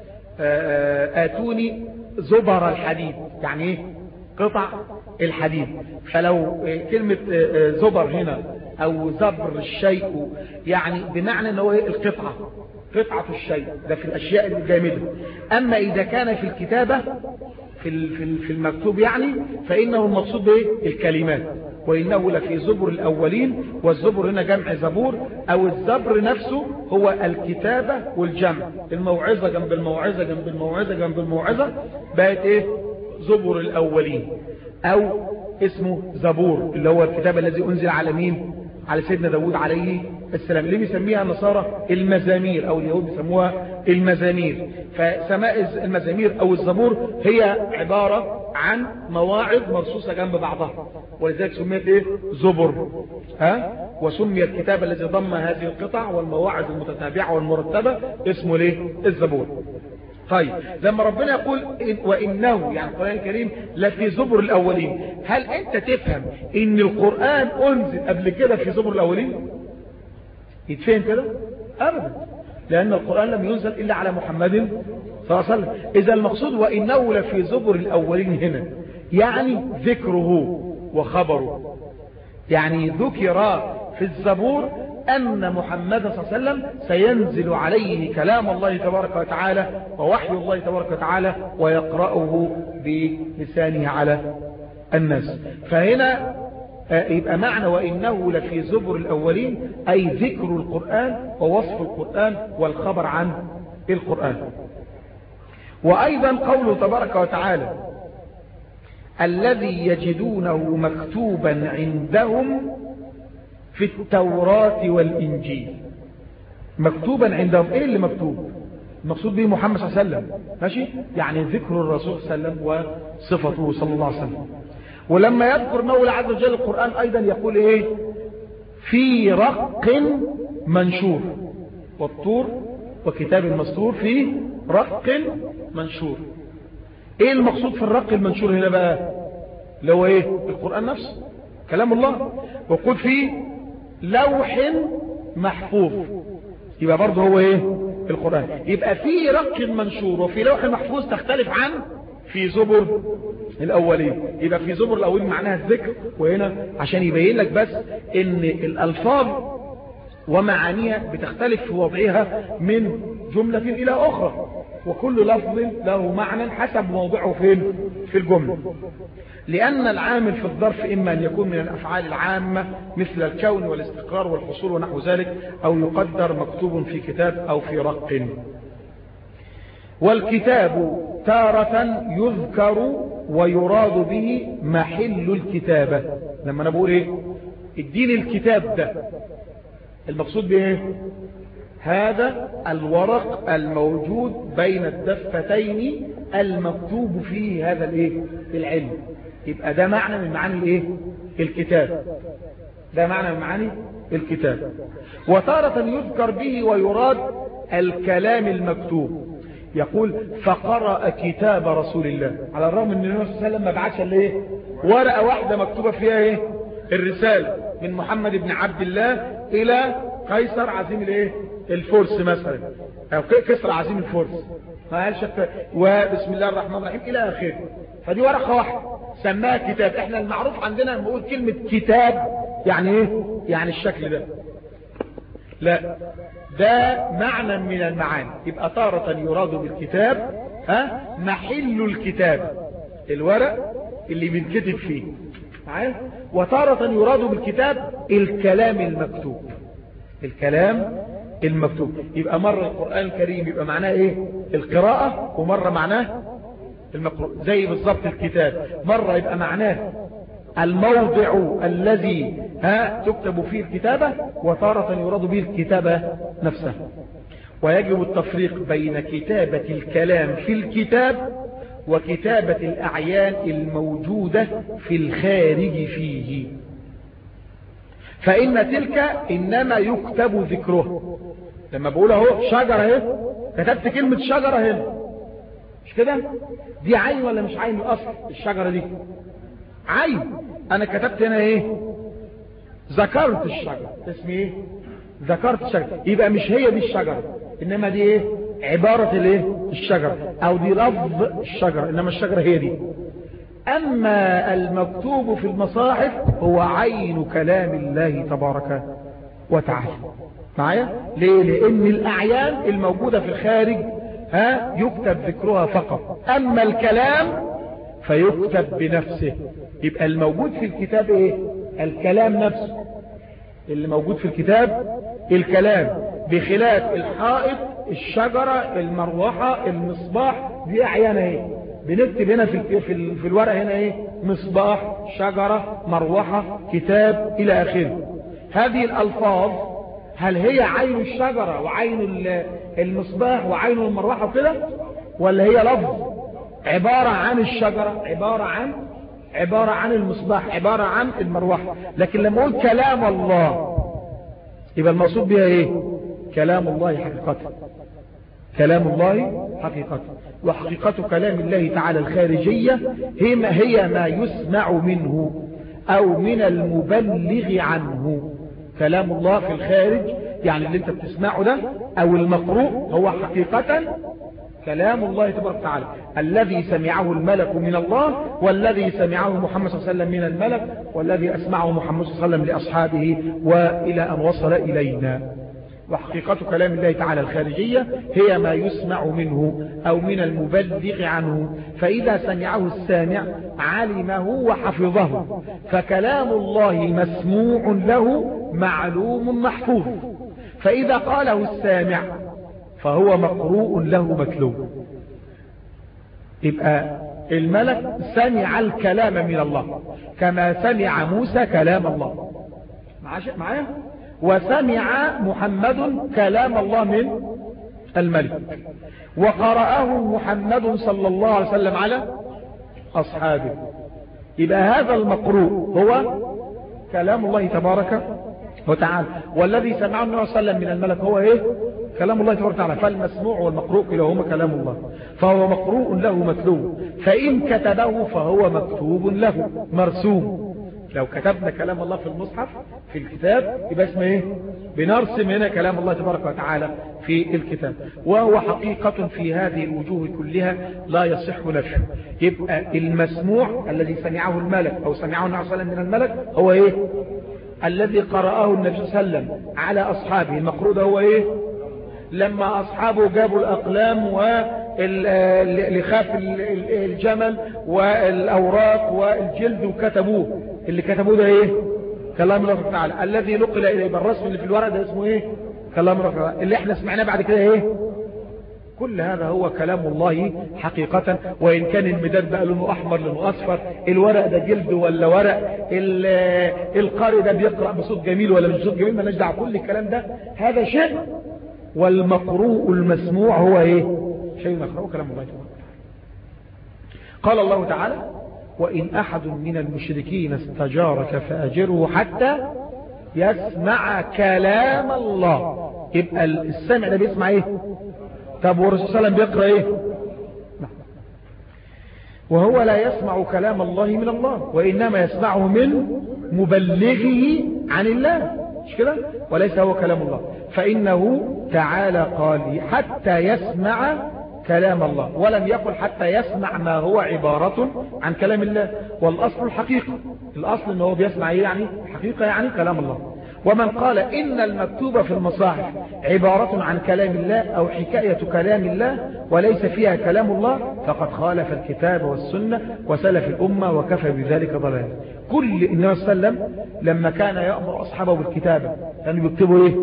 آتوني زبر الحديد يعني ايه قطع الحديد فلو كلمة زبر هنا او زبر الشيء يعني بمعنى انه القطعة قطعة الشيء ده في الاشياء الجامدة اما اذا كان في الكتابة في في المكتوب يعني فانه المقصود بايه الكلمات وانه لفي زبر الاولين والزبر هنا جمع زبور او الزبر نفسه هو الكتابة والجمع الموعظة جنب الموعظة جنب الموعظة جنب الموعظة بقت ايه زبر الاولين او اسمه زبور اللي هو الكتاب الذي انزل على مين على سيدنا داود عليه السلام اللي بيسميها النصارى المزامير او اليهود بيسموها المزامير فسماء المزامير او الزبور هي عبارة عن مواعظ مرصوصة جنب بعضها ولذلك سميت ايه زبر ها وسمي الكتاب الذي ضم هذه القطع والمواعظ المتتابعة والمرتبة اسمه ليه الزبور طيب لما ربنا يقول إن وإنه يعني القرآن الكريم لفي زبر الأولين هل أنت تفهم إن القرآن أنزل قبل كده في زبر الأولين يتفهم كده أبدا لأن القرآن لم ينزل إلا على محمد صلى الله عليه وسلم إذا المقصود وإنه لفي زبر الأولين هنا يعني ذكره وخبره يعني ذكر في الزبور أن محمد صلى الله عليه وسلم سينزل عليه كلام الله تبارك وتعالى ووحي الله تبارك وتعالى ويقرأه بلسانه على الناس فهنا يبقى معنى وإنه لفي زبر الأولين أي ذكر القرآن ووصف القرآن والخبر عن القرآن وأيضا قوله تبارك وتعالى الذي يجدونه مكتوبا عندهم في التوراة والإنجيل مكتوبا عندهم ايه اللي مكتوب المقصود به محمد صلى الله عليه وسلم ماشي يعني ذكر الرسول صلى الله عليه وسلم وصفته صلى الله عليه وسلم ولما يذكر مولى عز وجل القرآن أيضا يقول ايه في رق منشور والطور وكتاب مسطور في رق منشور ايه المقصود في الرق المنشور هنا بقى اللي هو ايه القرآن نفسه كلام الله وقل فيه لوح محفوظ يبقى برضه هو ايه القرآن يبقى في رق منشور وفي لوح محفوظ تختلف عن في زبر الاولين يبقى في زبر الاولين معناها الذكر وهنا عشان يبين لك بس ان الالفاظ ومعانيها بتختلف في وضعها من جملة الى اخرى وكل لفظ له معنى حسب موضعه فين في الجملة لأن العامل في الظرف إما أن يكون من الأفعال العامة مثل الكون والاستقرار والحصول ونحو ذلك أو يقدر مكتوب في كتاب أو في رق والكتاب تارة يذكر ويراد به محل الكتابة لما أنا بقول إيه اديني الكتاب ده المقصود بإيه هذا الورق الموجود بين الدفتين المكتوب فيه هذا الايه العلم يبقى ده معنى من معاني الايه الكتاب ده معنى من معاني الكتاب وتارة يذكر به ويراد الكلام المكتوب يقول فقرأ كتاب رسول الله على الرغم ان النبي صلى الله عليه وسلم ما بعتش الا ايه ورقة واحدة مكتوبة فيها ايه الرسالة من محمد بن عبد الله الى قيصر عظيم الايه الفرس مثلا او كسر عظيم الفرس ما قالش وبسم الله الرحمن الرحيم الى اخره فدي ورقة واحدة سماها كتاب احنا المعروف عندنا لما نقول كلمة كتاب يعني ايه يعني الشكل ده لا ده معنى من المعاني يبقى تارة يراد بالكتاب ها محل الكتاب الورق اللي بنكتب فيه معايا وتارة يراد بالكتاب الكلام المكتوب الكلام المكتوب يبقى مرة القرآن الكريم يبقى معناه ايه القراءة ومرة معناه المقروء زي بالضبط الكتاب مرة يبقى معناه الموضع الذي ها تكتب فيه الكتابة وتارة يراد به الكتابة نفسها ويجب التفريق بين كتابة الكلام في الكتاب وكتابة الأعيان الموجودة في الخارج فيه فإن تلك إنما يكتب ذكره لما بقول اهو شجرة اهي كتبت كلمة شجرة هنا مش كده دي عين ولا مش عين الأصل الشجرة دي عين انا كتبت هنا ايه ذكرت الشجرة اسمي ايه ذكرت الشجرة يبقى مش هي دي الشجرة انما دي ايه عبارة الايه الشجرة او دي لفظ الشجرة انما الشجرة هي دي اما المكتوب في المصاحف هو عين كلام الله تبارك وتعالى معايا ليه لان الاعيان الموجودة في الخارج ها يكتب ذكرها فقط اما الكلام فيكتب بنفسه يبقى الموجود في الكتاب ايه الكلام نفسه اللي موجود في الكتاب الكلام بخلاف الحائط الشجرة المروحة المصباح دي اعيان ايه بنكتب هنا في في, في الورقة هنا ايه مصباح شجرة مروحة كتاب الى اخره هذه الالفاظ هل هي عين الشجرة وعين المصباح وعين المروحة وكده ولا هي لفظ عبارة عن الشجرة عبارة عن عبارة عن المصباح عبارة عن المروحة لكن لما اقول كلام الله يبقى المقصود بها ايه كلام الله حقيقة كلام الله حقيقة وحقيقة كلام الله تعالى الخارجية هي ما, هي ما يسمع منه او من المبلغ عنه كلام الله في الخارج يعني اللي انت بتسمعه ده او المقروء هو حقيقة كلام الله تبارك وتعالى الذي سمعه الملك من الله والذي سمعه محمد صلى الله عليه وسلم من الملك والذي أسمعه محمد صلى الله عليه وسلم لأصحابه وإلى أن وصل إلينا وحقيقة كلام الله تعالى الخارجية هي ما يسمع منه أو من المبلغ عنه فإذا سمعه السامع علمه وحفظه فكلام الله مسموع له معلوم محفوظ فإذا قاله السامع فهو مقروء له متلو يبقى الملك سمع الكلام من الله كما سمع موسى كلام الله معايا وسمع محمد كلام الله من الملك وقرأه محمد صلى الله عليه وسلم على أصحابه يبقى هذا المقروء هو كلام الله تبارك وتعالى والذي سمعه النبي صلى الله عليه وسلم من الملك هو ايه كلام الله تبارك وتعالى فالمسموع والمقروء كلاهما كلام الله فهو مقروء له متلو فإن كتبه فهو مكتوب له مرسوم لو كتبنا كلام الله في المصحف في الكتاب يبقى اسمه ايه بنرسم هنا كلام الله تبارك وتعالى في الكتاب وهو حقيقة في هذه الوجوه كلها لا يصح نفسه يبقى المسموع الذي سمعه الملك او سمعه النبي صلى الله عليه وسلم من الملك هو ايه الذي قرأه النبي صلى الله عليه وسلم على أصحابه المقروء ده هو ايه لما أصحابه جابوا الأقلام ولخاف الجمل والأوراق والجلد وكتبوه اللي كتبوه ده ايه كلام الله تعالى الذي نقل إليه بالرسم اللي في الورق ده اسمه ايه كلام الله تعالى اللي احنا سمعناه بعد كده ايه كل هذا هو كلام الله حقيقة وإن كان المداد بقى لونه أحمر لونه أصفر الورق ده جلد ولا ورق القارئ ده بيقرأ بصوت جميل ولا مش بصوت جميل ما نجدع كل الكلام ده هذا شيء والمقروء المسموع هو ايه شيء مقروء كلام الله تعالى قال الله تعالى وإن أحد من المشركين استجارك فأجره حتى يسمع كلام الله يبقى السمع ده بيسمع ايه طب والرسول صلى الله عليه وسلم بيقرأ ايه وهو لا يسمع كلام الله من الله وإنما يسمعه من مبلغه عن الله مش كده وليس هو كلام الله فإنه تعالى قال حتى يسمع كلام الله ولم يقل حتى يسمع ما هو عبارة عن كلام الله والأصل الحقيقة الأصل أنه بيسمع يعني حقيقة يعني كلام الله ومن قال إن المكتوب في المصاحف عبارة عن كلام الله أو حكاية كلام الله وليس فيها كلام الله فقد خالف الكتاب والسنة وسلف الأمة وكفى بذلك ضلالا كل النبي صلى الله عليه وسلم لما كان يأمر أصحابه بالكتابة كانوا يكتبوا إيه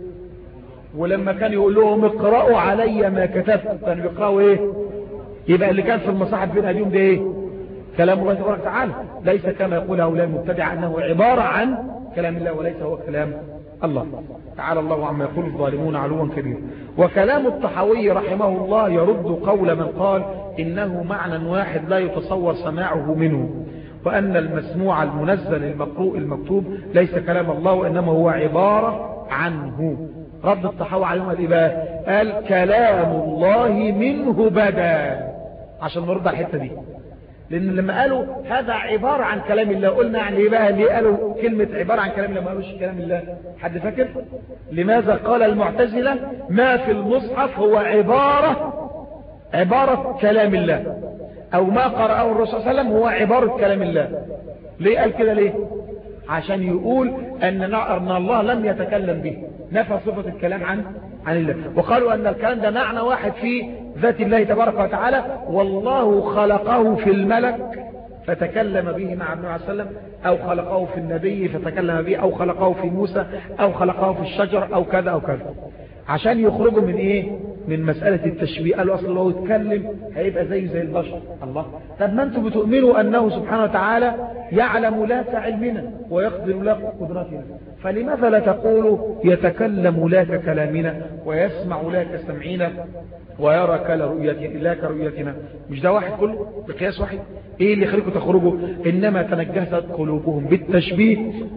ولما كان يقول لهم اقرأوا علي ما كتبت كانوا يقرأوا إيه يبقى اللي كان في المصاحف بين أبيهم ده إيه كلام الله تبارك وتعالى ليس كما يقول هؤلاء المبتدع أنه عبارة عن كلام الله وليس هو كلام الله تعالى الله عما يقول الظالمون علوا كبيرا وكلام الطحاوي رحمه الله يرد قول من قال إنه معنى واحد لا يتصور سماعه منه وأن المسموع المنزل المقروء المكتوب ليس كلام الله وإنما هو عبارة عنه رد الطحاوي عليهم الإباء قال كلام الله منه بدا عشان نرد على الحتة دي لأن لما قالوا هذا عبارة عن كلام الله قلنا يعني ايه بقى ليه قالوا كلمة عبارة عن كلام الله ما قالوش كلام الله حد فاكر لماذا قال المعتزلة ما في المصحف هو عبارة عبارة كلام الله أو ما قرأه الرسول صلى الله عليه وسلم هو عبارة كلام الله ليه قال كده ليه عشان يقول أن, أن الله لم يتكلم به نفى صفة الكلام عن عن الله وقالوا أن الكلام ده معنى واحد في ذات الله تبارك وتعالى والله خلقه في الملك فتكلم به مع ابن عليه وسلم أو خلقه في النبي فتكلم به أو خلقه في موسى أو خلقه في الشجر أو كذا أو كذا عشان يخرجوا من ايه من مسألة التشبيه قالوا اصلا لو يتكلم هيبقى زيه زي البشر الله طب ما انتم بتؤمنوا انه سبحانه وتعالى يعلم لا كعلمنا ويقدر لا قدرتنا فلماذا لا تقولوا يتكلم لا ككلامنا ويسمع لا كسمعنا ويرى كرؤيتنا لا كرؤيتنا مش ده واحد كله بقياس واحد ايه اللي يخليكم تخرجوا انما تنجست قلوبهم بالتشبيه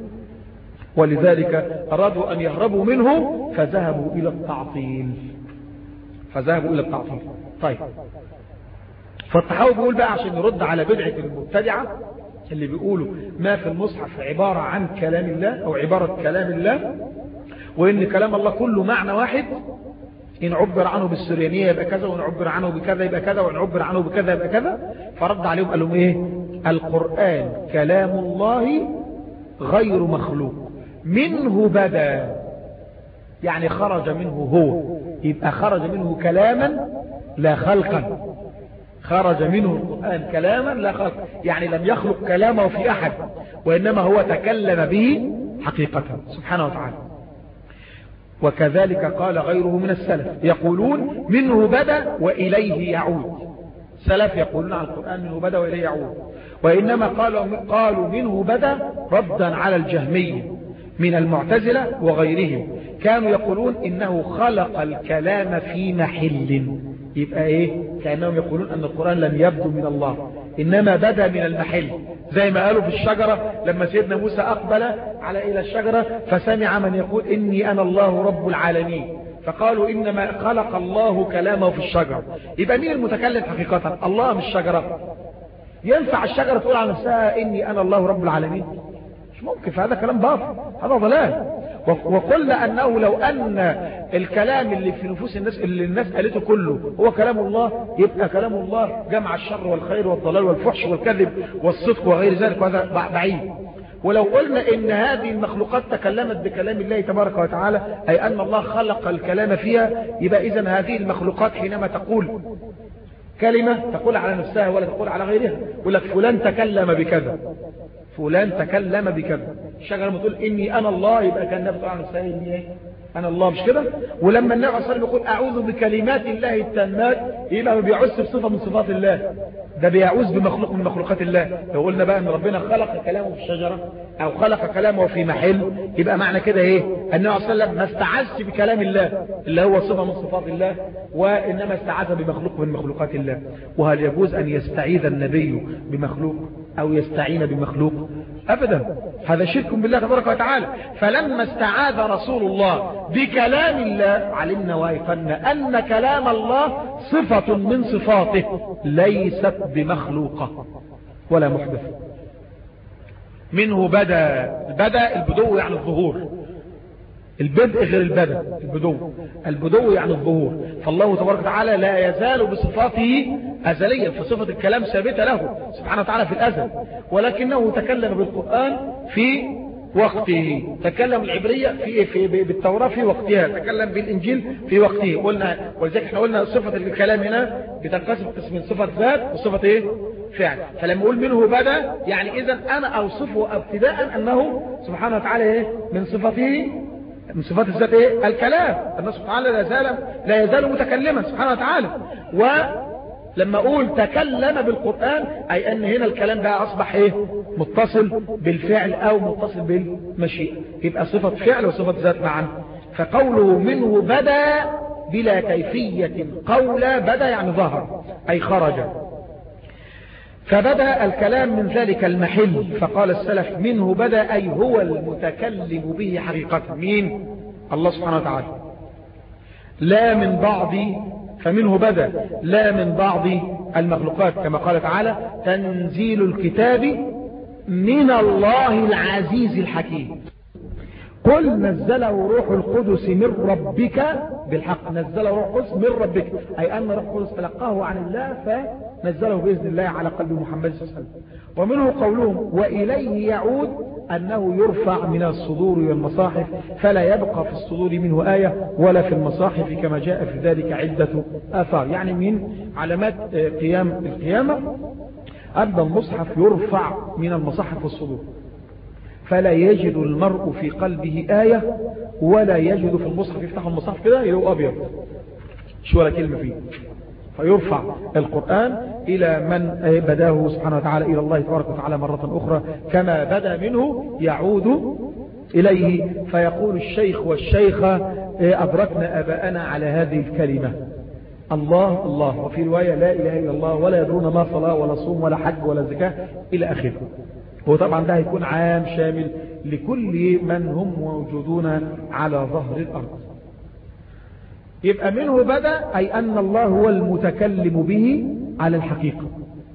ولذلك أرادوا أن يهربوا منه فذهبوا إلى التعطيل فذهبوا إلى التعطيل طيب فالتحاول بيقول بقى عشان يرد على بدعة المبتدعة اللي بيقولوا ما في المصحف عبارة عن كلام الله أو عبارة كلام الله وإن كلام الله كله معنى واحد إن عبر عنه بالسريانية يبقى كذا وإن عبر عنه بكذا يبقى كذا وإن عبر عنه بكذا يبقى كذا فرد عليهم قال لهم إيه القرآن كلام الله غير مخلوق منه بدا يعني خرج منه هو يبقى خرج منه كلاما لا خلقا خرج منه القرآن كلاما لا خلق يعني لم يخلق كلامه في أحد وإنما هو تكلم به حقيقة سبحانه وتعالى وكذلك قال غيره من السلف يقولون منه بدا وإليه يعود سلف يقولون عن القرآن منه بدا وإليه يعود وإنما قالوا, قالوا منه بدا ردا على الجهمية من المعتزلة وغيرهم كانوا يقولون إنه خلق الكلام في محل يبقى إيه كأنهم يقولون أن القرآن لم يبدو من الله إنما بدا من المحل زي ما قالوا في الشجرة لما سيدنا موسى أقبل على إلى الشجرة فسمع من يقول إني أنا الله رب العالمين فقالوا إنما خلق الله كلامه في الشجرة يبقى مين المتكلم حقيقة الله مش شجرة ينفع الشجرة تقول على نفسها إني أنا الله رب العالمين مش ممكن فهذا كلام باطل هذا ضلال وقلنا أنه لو أن الكلام اللي في نفوس الناس اللي الناس قالته كله هو كلام الله يبقى كلام الله جمع الشر والخير والضلال والفحش والكذب والصدق وغير ذلك وهذا بعيد ولو قلنا ان هذه المخلوقات تكلمت بكلام الله تبارك وتعالى أي أن الله خلق الكلام فيها يبقى إذن هذه المخلوقات حينما تقول كلمة تقول على نفسها ولا تقول على غيرها يقول لك فلان تكلم بكذا فلان تكلم بكذا الشجرة لما تقول إني أنا الله يبقى كان نفسه عن نفسها إني, أنا الله مش كده ولما النبي صلى الله عليه وسلم يقول أعوذ بكلمات الله التامات يبقى ما بيعوذ بصفة من صفات الله ده بيعوذ بمخلوق من مخلوقات الله لو قلنا بقى أن ربنا خلق كلامه في الشجرة أو خلق كلامه في محل يبقى معنى كده إيه النبي صلى الله عليه وسلم ما استعاذش بكلام الله اللي هو صفة من صفات الله وإنما استعاذ بمخلوق من مخلوقات الله وهل يجوز أن يستعيذ النبي بمخلوق أو يستعين بمخلوق أبدا هذا شرك بالله تبارك وتعالى فلما استعاذ رسول الله بكلام الله علمنا وايقنا أن كلام الله صفة من صفاته ليست بمخلوقة ولا محدثة منه بدا البدا البدو يعني الظهور البدء غير البدء البدو البدو يعني الظهور فالله تبارك وتعالى لا يزال بصفاته أزليا فصفة الكلام ثابتة له سبحانه وتعالى في الأزل ولكنه تكلم بالقرآن في وقته تكلم العبرية في, في بالتوراة في وقتها تكلم بالإنجيل في وقته قلنا ولذلك احنا قلنا صفة الكلام هنا بتنقسم قسمين صفة ذات وصفة ايه فعل فلما اقول منه بدا يعني اذا انا اوصفه ابتداء انه سبحانه وتعالى ايه من صفته من صفات الذات ايه الكلام الله سبحانه لا يزال لا يزال متكلما سبحانه وتعالى ولما اقول تكلم بالقرآن اي ان هنا الكلام ده اصبح ايه متصل بالفعل او متصل بالمشيئة يبقى صفة فعل وصفة ذات معا فقوله منه بدا بلا كيفية قول بدا يعني ظهر اي خرج فبدأ الكلام من ذلك المحل فقال السلف منه بدأ أي هو المتكلم به حقيقة مين الله سبحانه وتعالى لا من بعض فمنه بدأ لا من بعض المخلوقات كما قال تعالى تنزيل الكتاب من الله العزيز الحكيم قل نزله روح القدس من ربك بالحق نزله روح القدس من ربك أي أن روح القدس تلقاه عن الله فنزله بإذن الله على قلب محمد صلى الله عليه وسلم ومنه قولهم وإليه يعود أنه يرفع من الصدور والمصاحف فلا يبقى في الصدور منه آية ولا في المصاحف كما جاء في ذلك عدة آثار يعني من علامات قيام القيامة أن المصحف يرفع من المصاحف والصدور فلا يجد المرء في قلبه آية ولا يجد في المصحف يفتح المصحف كده يلو أبيض شو ولا كلمة فيه فيرفع القرآن إلى من بداه سبحانه وتعالى إلى الله تبارك وتعالى مرة أخرى كما بدا منه يعود إليه فيقول الشيخ والشيخة أدركنا أباءنا على هذه الكلمة الله الله وفي رواية لا إله إلا الله ولا يدرون ما صلاة ولا صوم ولا حج ولا زكاة إلى آخره هو طبعا ده هيكون عام شامل لكل من هم موجودون على ظهر الأرض يبقى منه بدأ أي أن الله هو المتكلم به على الحقيقة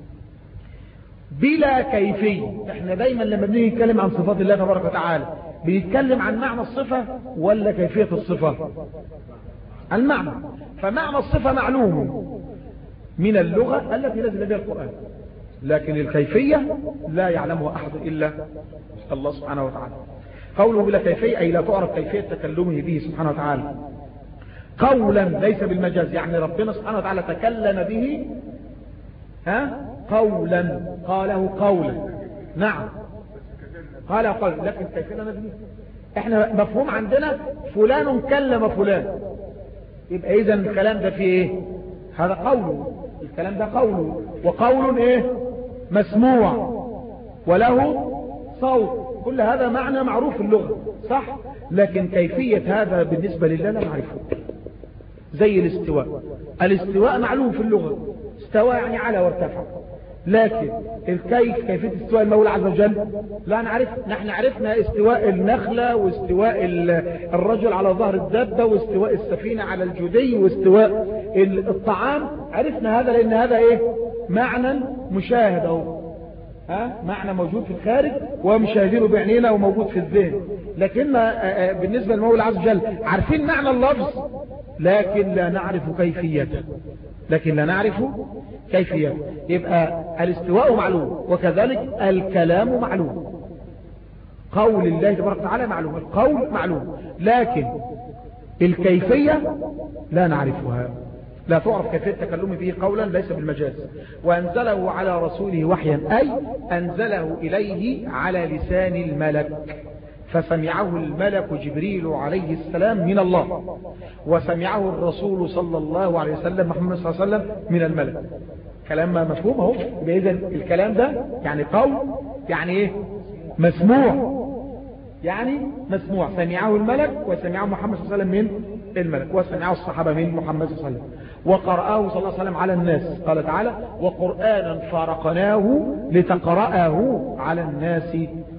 بلا كيفية احنا دايما لما بنيجي نتكلم عن صفات الله تبارك وتعالى بنتكلم عن معنى الصفة ولا كيفية الصفة المعنى فمعنى الصفة معلوم من اللغة التي نزل بها القرآن لكن الكيفية لا يعلمها أحد إلا الله سبحانه وتعالى قوله بلا كيفية أي لا تعرف كيفية تكلمه به سبحانه وتعالى قولا ليس بالمجاز يعني ربنا سبحانه وتعالى تكلم به ها قولا قاله قولا نعم قال قول لكن كيفية نزل احنا مفهوم عندنا فلان كلم فلان يبقى اذا الكلام ده فيه ايه هذا قوله الكلام ده قوله وقول ايه مسموع وله صوت كل هذا معنى معروف في اللغة صح لكن كيفية هذا بالنسبة لله لا نعرفه زي الاستواء الاستواء معلوم في اللغة استوى يعني على وارتفع لكن الكيف كيفية استواء المولى عز وجل لا نعرف نحن عرفنا استواء النخلة واستواء الرجل على ظهر الدبة واستواء السفينة على الجدي واستواء الطعام عرفنا هذا لان هذا ايه معنى مشاهد اهو ها معنى موجود في الخارج ومشاهدينه بعينينا وموجود في الذهن لكن بالنسبة للمولى عز وجل عارفين معنى اللفظ لكن لا نعرف كيفيته لكن لا نعرف كيفية يبقى الاستواء معلوم وكذلك الكلام معلوم قول الله تبارك وتعالى معلوم القول معلوم لكن الكيفية لا نعرفها لا تعرف كيفية التكلم به قولا ليس بالمجاز وأنزله على رسوله وحيا أي أنزله إليه على لسان الملك فسمعه الملك جبريل عليه السلام من الله وسمعه الرسول صلى الله عليه وسلم محمد صلى الله عليه وسلم من الملك كلام ما مفهوم اهو يبقى اذا الكلام ده يعني قول يعني ايه مسموع يعني مسموع سمعه الملك وسمعه محمد صلى الله عليه وسلم من الملك وسمعه الصحابة من محمد صلى الله عليه وسلم وقرأه صلى الله عليه وسلم على الناس قال تعالى وقرآنا فارقناه لتقرأه على الناس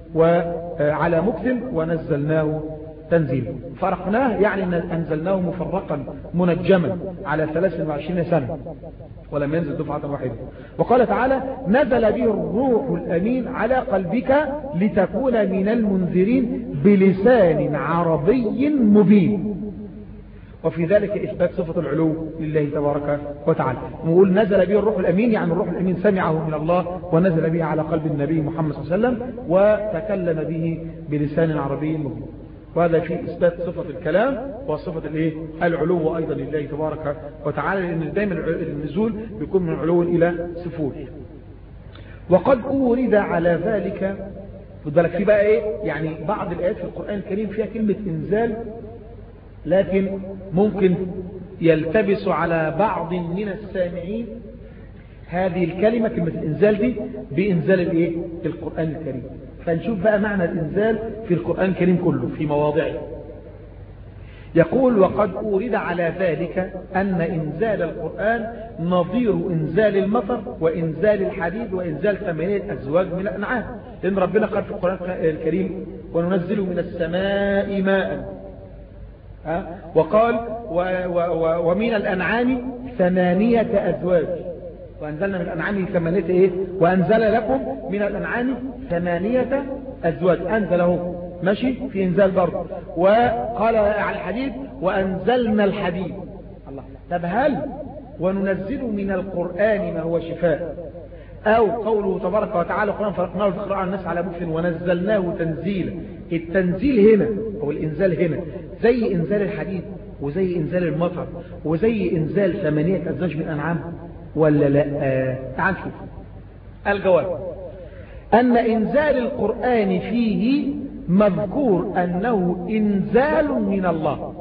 وعلى مكتب ونزلناه تنزيلا فرقناه يعني أنزلناه مفرقا منجما على 23 سنة ولم ينزل دفعة واحدة وقال تعالى نزل به الروح الأمين على قلبك لتكون من المنذرين بلسان عربي مبين وفي ذلك إثبات صفة العلو لله تبارك وتعالى نقول نزل به الروح الأمين يعني الروح الأمين سمعه من الله ونزل به على قلب النبي محمد صلى الله عليه وسلم وتكلم به بلسان عربي مبين وهذا في إثبات صفة الكلام وصفة الايه العلو أيضا لله تبارك وتعالى لأن دائما النزول بيكون من علو إلى سفول وقد أورد على ذلك خد بالك في بقى ايه يعني بعض الآيات في القرآن الكريم فيها كلمة إنزال لكن ممكن يلتبس على بعض من السامعين هذه الكلمة كلمة الإنزال دي بإنزال الإيه؟ القرآن الكريم فنشوف بقى معنى الإنزال في القرآن الكريم كله في مواضعه يقول وقد أورد على ذلك أن إنزال القرآن نظير إنزال المطر وإنزال الحديد وإنزال ثمانية أزواج من الأنعام لأن ربنا قال في القرآن الكريم وننزل من السماء ماء وقال و و و ومن الأنعام ثمانية أزواج وأنزلنا من الأنعام ثمانية إيه وأنزل لكم من الأنعام ثمانية أزواج أنزله ماشي في إنزال برضه وقال على الحديد وأنزلنا الحديد الله طب هل وننزل من القرآن ما هو شفاء أو قوله تبارك وتعالى القرآن فرقناه لتقرأ على الناس على مكف ونزلناه تنزيلا التنزيل هنا أو الإنزال هنا زي إنزال الحديد وزي إنزال المطر وزي إنزال ثمانية أزواج من الأنعام ولا لا آه. تعال نشوف الجواب أن إنزال القرآن فيه مذكور أنه إنزال من الله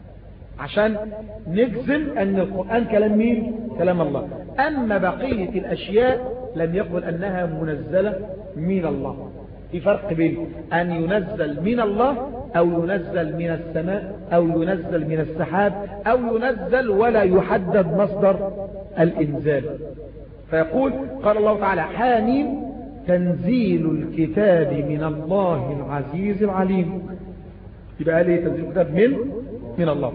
عشان نجزم أن القرآن كلام مين كلام الله أما بقية الأشياء لم يقل أنها منزلة من الله في فرق بين أن ينزل من الله أو ينزل من السماء أو ينزل من السحاب أو ينزل ولا يحدد مصدر الإنزال فيقول قال الله تعالى حاميم تنزيل الكتاب من الله العزيز العليم يبقى ليه تنزيل الكتاب من من الله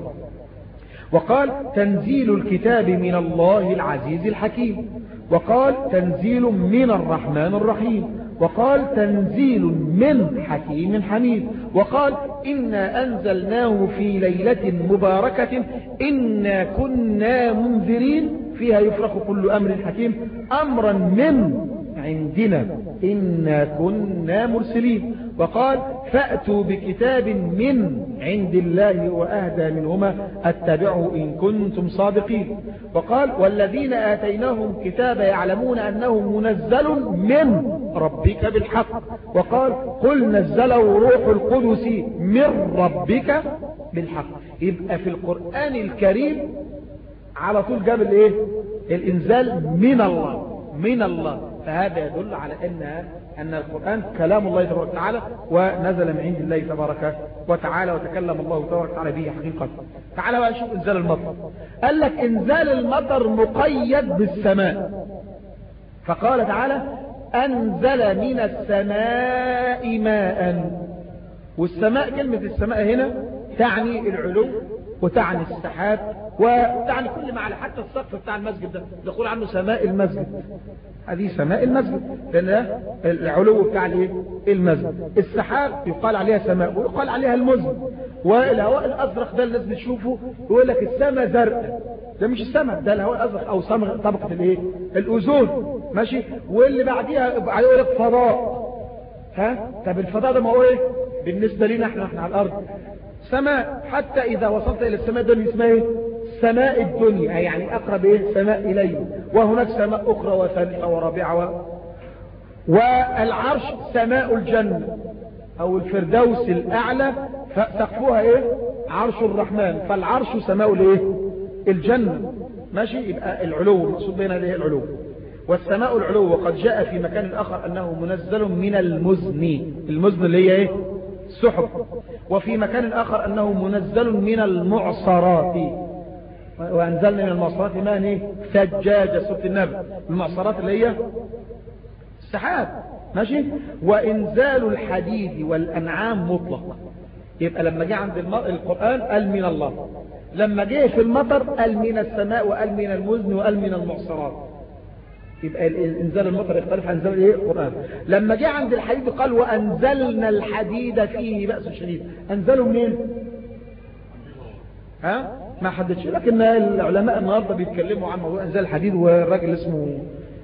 وقال تنزيل الكتاب من الله العزيز الحكيم وقال تنزيل من الرحمن الرحيم وقال تنزيل من حكيم حميد وقال إنا أنزلناه في ليلة مباركة إنا كنا منذرين فيها يفرق كل أمر حكيم أمرا من عندنا إنا كنا مرسلين وقال فأتوا بكتاب من عند الله وأهدى منهما اتبعه إن كنتم صادقين وقال والذين آتيناهم كتاب يعلمون أنه منزل من ربك بالحق وقال قل نزله روح القدس من ربك بالحق يبقى في القرآن الكريم على طول جاب الايه الانزال من الله من الله فهذا يدل على أن أن القرآن كلام الله تبارك وتعالى ونزل من عند الله تبارك وتعالى وتكلم الله تبارك وتعالى به حقيقة تعالى بقى شوف انزال المطر قال لك انزال المطر مقيد بالسماء فقال تعالى أنزل من السماء ماء والسماء كلمة السماء هنا تعني العلو وتعني السحاب وتعني كل ما على حتى السقف بتاع المسجد ده يقول عنه سماء المسجد هذه سماء المسجد لأن العلو بتاع الايه المسجد السحاب يقال عليها سماء ويقال عليها المزن والهواء الأزرق ده اللي الناس بتشوفه يقول لك السماء زرق ده مش السماء ده الهواء الأزرق أو سماء طبقة الايه الأوزون ماشي واللي بعديها يقول لك فضاء ها طب الفضاء ده ما هو ايه بالنسبة لنا احنا احنا على الأرض سماء حتى إذا وصلت إلى السماء الدنيا اسمها ايه سماء الدنيا يعني أقرب إيه سماء إليه وهناك سماء أخرى وثالثة ورابعة و... والعرش سماء الجنة او الفردوس الاعلى سقفها ايه عرش الرحمن فالعرش سماء الايه الجنة ماشي يبقى العلو المقصود بين هذه العلو والسماء العلو وقد جاء في مكان اخر انه منزل من المزن المزن اللي هي ايه السحب وفي مكان اخر انه منزل من المعصرات وانزلنا من المعصرات ماء ايه ثجاجة سورة النبي المعصرات اللي هي السحاب ماشي وانزال الحديد والانعام مطلق يبقى لما جه عند القرآن قال من الله لما جه في المطر قال من السماء وقال من المزن وقال من المعصرات يبقى انزال المطر يختلف عن انزال ايه القرآن لما جه عند الحديد قال وانزلنا الحديد فيه بأس شديد انزله منين ها ما حددش لكن العلماء النهارده بيتكلموا عن موضوع انزال الحديد والراجل اسمه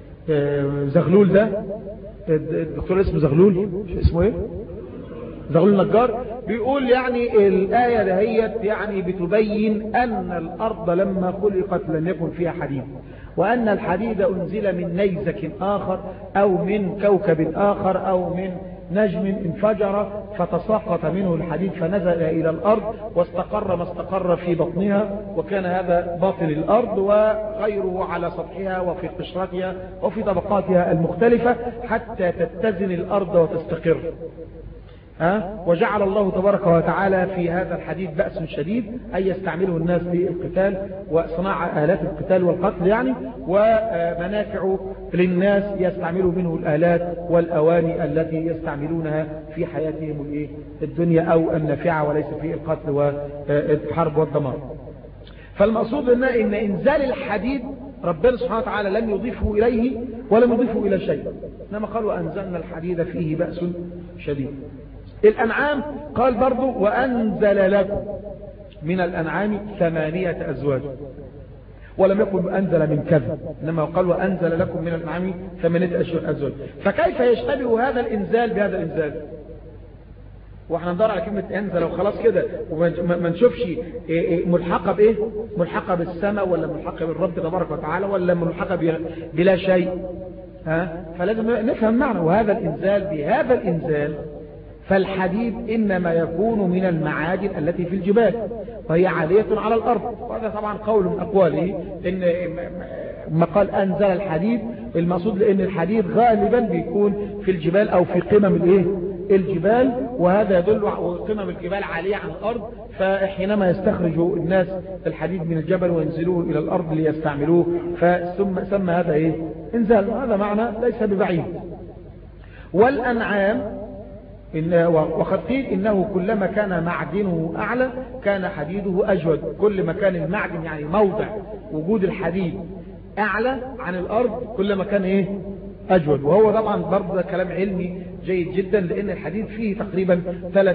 زغلول ده الدكتور اسمه زغلول اسمه ايه زغلول النجار بيقول يعني الآية دهيت يعني بتبين أن الأرض لما خلقت لم يكن فيها حديد وأن الحديد أنزل من نيزك آخر أو من كوكب آخر أو من نجم انفجر فتساقط منه الحديد فنزل إلى الأرض واستقر ما استقر في بطنها وكان هذا باطن الأرض وغيره على سطحها وفي قشرتها وفي طبقاتها المختلفة حتى تتزن الأرض وتستقر ها وجعل الله تبارك وتعالى في هذا الحديد بأس شديد أن يستعمله الناس في القتال وصناعة آلات القتال والقتل يعني ومنافع للناس يستعملوا منه الآلات والأواني التي يستعملونها في حياتهم الدنيا أو النافعة وليس في القتل والحرب والدمار فالمقصود إن, إن إنزال الحديد ربنا سبحانه وتعالى لم يضيفه إليه ولم يضيفه إلى شيء إنما قال وأنزلنا الحديد فيه بأس شديد الأنعام قال برضو وأنزل لكم من الأنعام ثمانية أزواج ولم يقل أنزل من كذا إنما قال وأنزل لكم من الأنعام ثمانية أزواج فكيف يشتبه هذا الإنزال بهذا الإنزال واحنا ندور على كلمة انزل وخلاص كده وما نشوفش ملحقة بايه ملحقة بالسماء ولا ملحقة بالرب تبارك وتعالى ولا ملحقة بلا شيء ها فلازم نفهم معنى وهذا الانزال بهذا الانزال فالحديد إنما يكون من المعادن التي في الجبال وهي عالية على الأرض وهذا طبعا قول من أقواله إن ما قال أنزل الحديد المقصود لأن الحديد غالبا بيكون في الجبال أو في قمم الإيه الجبال وهذا يدل قمم الجبال عالية عن الأرض فحينما يستخرج الناس الحديد من الجبل وينزلوه إلى الأرض ليستعملوه فسمى سمى هذا إيه انزال هذا معنى ليس ببعيد والأنعام إن وقد قيل إنه كلما كان معدنه أعلى كان حديده أجود كل ما كان المعدن يعني موضع وجود الحديد أعلى عن الأرض كلما كان إيه أجود وهو طبعا برضه ده كلام علمي جيد جدا لأن الحديد فيه تقريبا ثلاث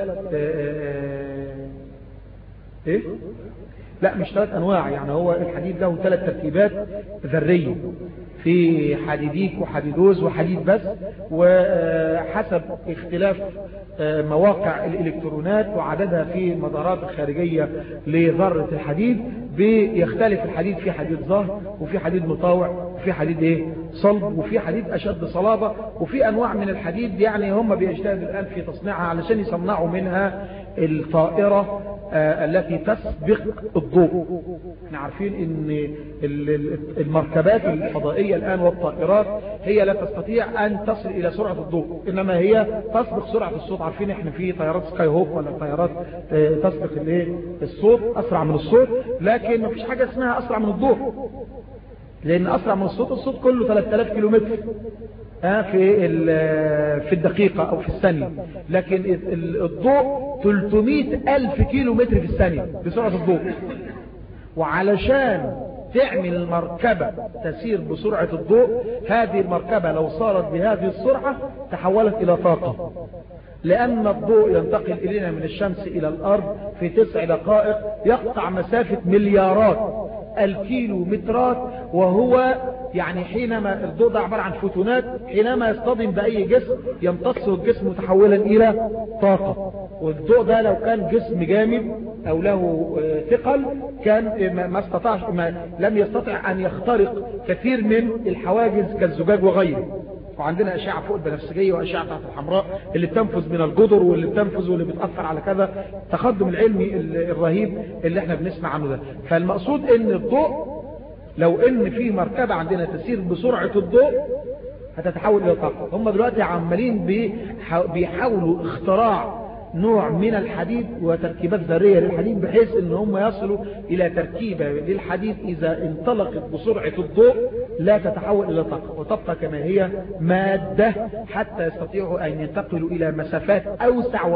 إيه لا مش ثلاث أنواع يعني هو الحديد له ثلاث ترتيبات ذرية في حديديك وحديدوز وحديد بس وحسب اختلاف مواقع الإلكترونات وعددها في المدارات الخارجية لذرة الحديد بيختلف الحديد في حديد ظهر وفي حديد مطاوع وفي حديد ايه صلب وفي حديد أشد صلابة وفي أنواع من الحديد يعني هم بيجتهدوا الآن في تصنيعها علشان يصنعوا منها الطائرة التي تسبق الضوء احنا عارفين ان المركبات الفضائية الآن والطائرات هي لا تستطيع أن تصل إلى سرعة الضوء إنما هي تسبق سرعة الصوت عارفين احنا في طيارات سكاي هوك ولا طيارات تسبق الصوت أسرع من الصوت لكن مفيش حاجة اسمها أسرع من الضوء لأن أسرع من الصوت الصوت كله 3000 كيلومتر في في الدقيقة أو في الثانية لكن الضوء 300 ألف كيلو متر في الثانية بسرعة الضوء وعلشان تعمل المركبة تسير بسرعة الضوء هذه المركبة لو صارت بهذه السرعة تحولت إلى طاقة لأن الضوء ينتقل إلينا من الشمس إلى الأرض في تسع دقائق يقطع مسافة مليارات الكيلو مترات وهو يعني حينما الضوء ده عبارة عن فوتونات حينما يصطدم بأي جسم يمتصه الجسم متحولا إلى طاقة والضوء ده لو كان جسم جامد أو له ثقل كان ما استطاعش ما لم يستطع أن يخترق كثير من الحواجز كالزجاج وغيره وعندنا أشعة فوق البنفسجية وأشعة تحت الحمراء اللي بتنفذ من الجدر واللي بتنفذ واللي بتأثر على كذا التقدم العلمي الرهيب اللي احنا بنسمع عنه ده فالمقصود ان الضوء لو ان في مركبة عندنا تسير بسرعة الضوء هتتحول الى طاقة هم دلوقتي عمالين بيحاولوا اختراع نوع من الحديد وتركيبات ذرية للحديد بحيث ان هم يصلوا الى تركيبة للحديد اذا انطلقت بسرعة الضوء لا تتحول الى طاقة وتبقى كما هي مادة حتى يستطيعوا ان ينتقلوا الى مسافات اوسع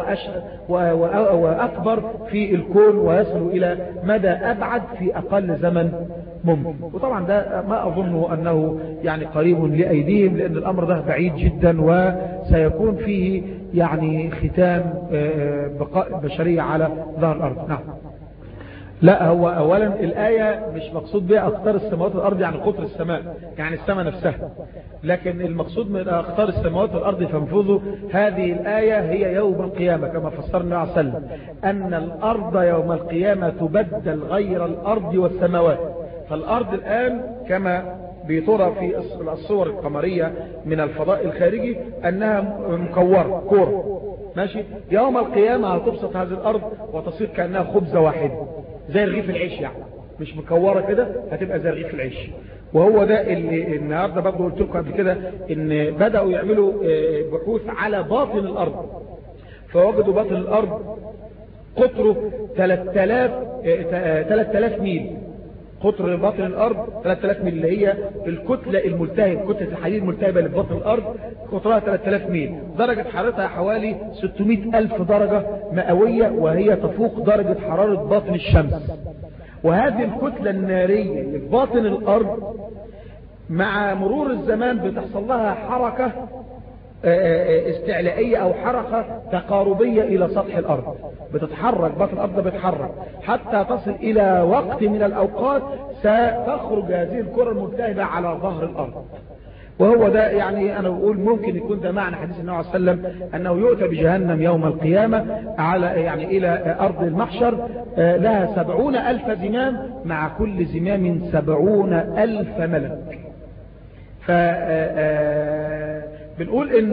واكبر في الكون ويصلوا الى مدى ابعد في اقل زمن ممكن وطبعا ده ما اظن انه يعني قريب لايديهم لان الامر ده بعيد جدا وسيكون فيه يعني ختام بقاء البشرية على ظهر الأرض نعم لا هو أولا الآية مش مقصود بها أخطار السماوات والأرض يعني قطر السماء يعني السماء نفسها لكن المقصود من أخطار السماوات والأرض فانفذوا هذه الآية هي يوم القيامة كما فسرنا عليه وسلم أن الأرض يوم القيامة تبدل غير الأرض والسماوات فالأرض الآن كما بترى في الصور القمرية من الفضاء الخارجي أنها مكورة كورة ماشي يوم القيامة هتبسط هذه الأرض وتصير كأنها خبزة واحدة زي رغيف العيش يعني مش مكورة كده هتبقى زي رغيف العيش وهو ده اللي النهاردة برضه قلت لكم قبل كده ان بدأوا يعملوا بحوث على باطن الأرض فوجدوا باطن الأرض قطره 3000 3000 ميل قطر باطن الأرض 3000 ميل اللي هي الكتلة الملتهبة كتلة الحديد الملتهبة اللي في باطن الأرض قطرها 3000 ميل درجة حرارتها حوالي 600 ألف درجة مئوية وهي تفوق درجة حرارة باطن الشمس وهذه الكتلة النارية اللي في باطن الأرض مع مرور الزمان بتحصل لها حركة استعلائية او حركة تقاربية الى سطح الارض بتتحرك باطن الارض بتتحرك حتى تصل الى وقت من الاوقات ستخرج هذه الكرة الملتهبة على ظهر الارض وهو ده يعني انا بقول ممكن يكون ده معنى حديث النبي عليه وسلم انه يؤتى بجهنم يوم القيامة على يعني الى ارض المحشر لها سبعون الف زمام مع كل زمام سبعون الف ملك ف بنقول ان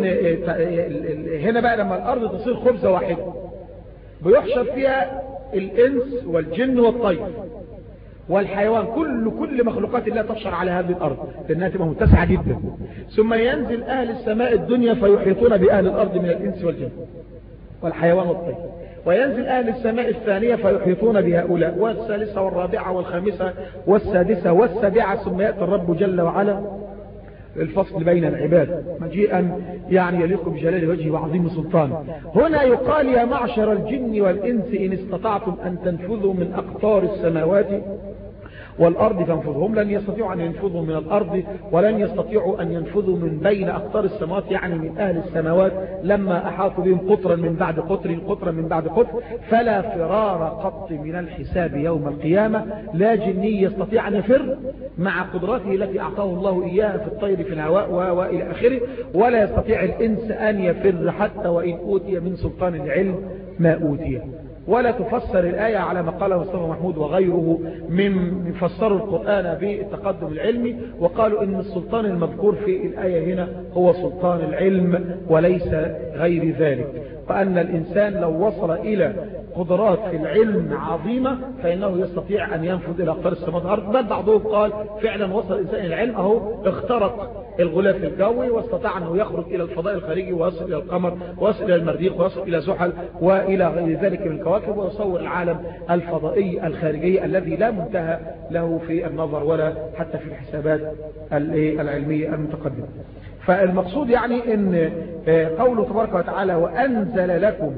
هنا بقى لما الارض تصير خبزة واحدة بيحشر فيها الانس والجن والطير والحيوان كل كل مخلوقات الله تحشر على هذه الارض لانها تبقى متسعة جدا ثم ينزل اهل السماء الدنيا فيحيطون باهل الارض من الانس والجن والحيوان والطير وينزل أهل السماء الثانية فيحيطون بهؤلاء والثالثة والرابعة والخامسة والسادسة والسابعة ثم يأتي الرب جل وعلا الفصل بين العباد مجيئا يعني يليق بجلال وجهه وعظيم سلطانه هنا يقال يا معشر الجن والإنس إن استطعتم أن تنفذوا من أقطار السماوات والأرض فانفذهم لن يستطيعوا أن ينفذوا من الأرض ولن يستطيعوا أن ينفذوا من بين أقطار السماوات يعني من أهل السماوات لما أحاطوا بهم قطرا من بعد قطر قطرا من بعد قطر فلا فرار قط من الحساب يوم القيامة لا جني يستطيع أن يفر مع قدراته التي أعطاه الله إياها في الطير في الهواء وإلى آخره ولا يستطيع الإنس أن يفر حتى وإن أوتي من سلطان العلم ما أوتي ولا تفسر الآية على ما قاله مصطفى محمود وغيره من فسروا القرآن بالتقدم العلمي وقالوا إن السلطان المذكور في الآية هنا هو سلطان العلم وليس غير ذلك وأن الإنسان لو وصل إلى قدرات في العلم عظيمة فإنه يستطيع أن ينفذ إلى أقطار السماوات والأرض بل بعضهم قال فعلا وصل الإنسان إلى العلم أهو اخترق الغلاف الجوي واستطاع أنه يخرج إلى الفضاء الخارجي ويصل إلى القمر ويصل إلى المريخ ويصل إلى زحل وإلى غير ذلك من الكواكب ويصور العالم الفضائي الخارجي الذي لا منتهى له في النظر ولا حتى في الحسابات العلمية المتقدمة فالمقصود يعني ان قوله تبارك وتعالى وأنزل لكم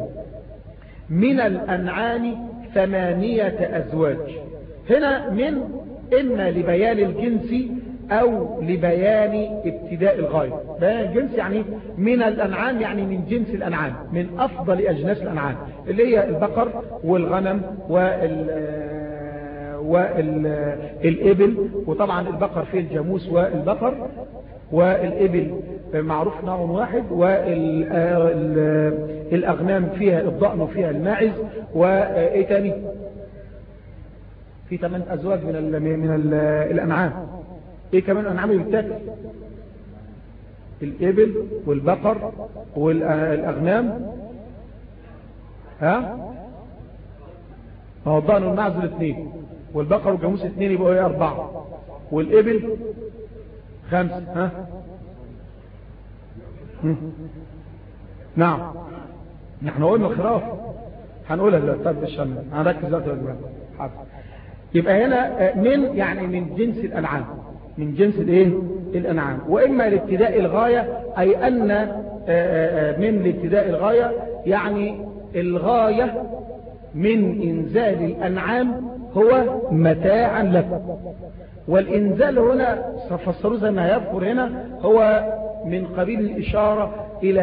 من الأنعام ثمانية أزواج هنا من إما لبيان الجنس أو لبيان ابتداء الغاية بيان الجنس يعني من الأنعام يعني من جنس الأنعام من أفضل أجناس الأنعام اللي هي البقر والغنم وال والإبل وطبعا البقر فيه الجاموس والبقر والإبل معروف نوع واحد والأغنام فيها الضأن وفيها الماعز وإيه تاني في ثمان أزواج من, ال... من, ال... من ال... الأنعام ايه كمان الانعام اللي بتاكل الإبل والبقر والأغنام ها ما هو الضأن والمعز الاثنين والبقر والجاموس اثنين يبقوا ايه أربعة والإبل خمسة ها نعم نحن قلنا الخراف هنقولها دلوقتي طب مش هنركز دلوقتي حاضر يبقى هنا من يعني من جنس الأنعام من جنس الايه الأنعام وإما لابتداء الغاية أي أن من لابتداء الغاية يعني الغاية من إنزال الأنعام هو متاعا لكم والإنزال هنا فسروه زي ما يذكر هنا هو من قبيل الإشارة إلى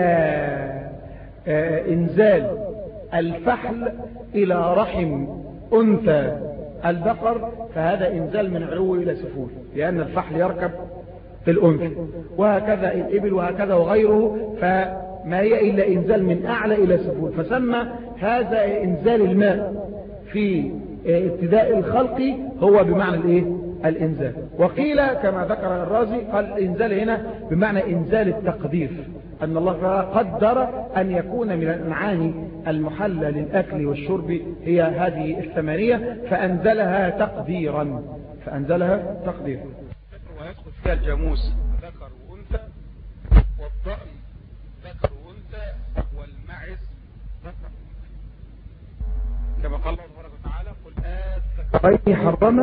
إنزال الفحل إلى رحم أنثى البقر فهذا إنزال من علو إلى سفول لأن الفحل يركب في الأنثى وهكذا الإبل وهكذا وغيره فما هي إلا إنزال من أعلى إلى سفول فسمى هذا إنزال الماء في ابتداء الخلق هو بمعنى الايه الانزال وقيل كما ذكر الرازي قال الانزال هنا بمعنى انزال التقدير ان الله قدر ان يكون من الانعام المحلى للاكل والشرب هي هذه الثمانية فانزلها تقديرا فانزلها تقديرا ويدخل فيها الجاموس ذكر وانثى والضأن ذكر وانثى والمعز ذكر كما قال الله تبارك وتعالى قل الذكرين حرم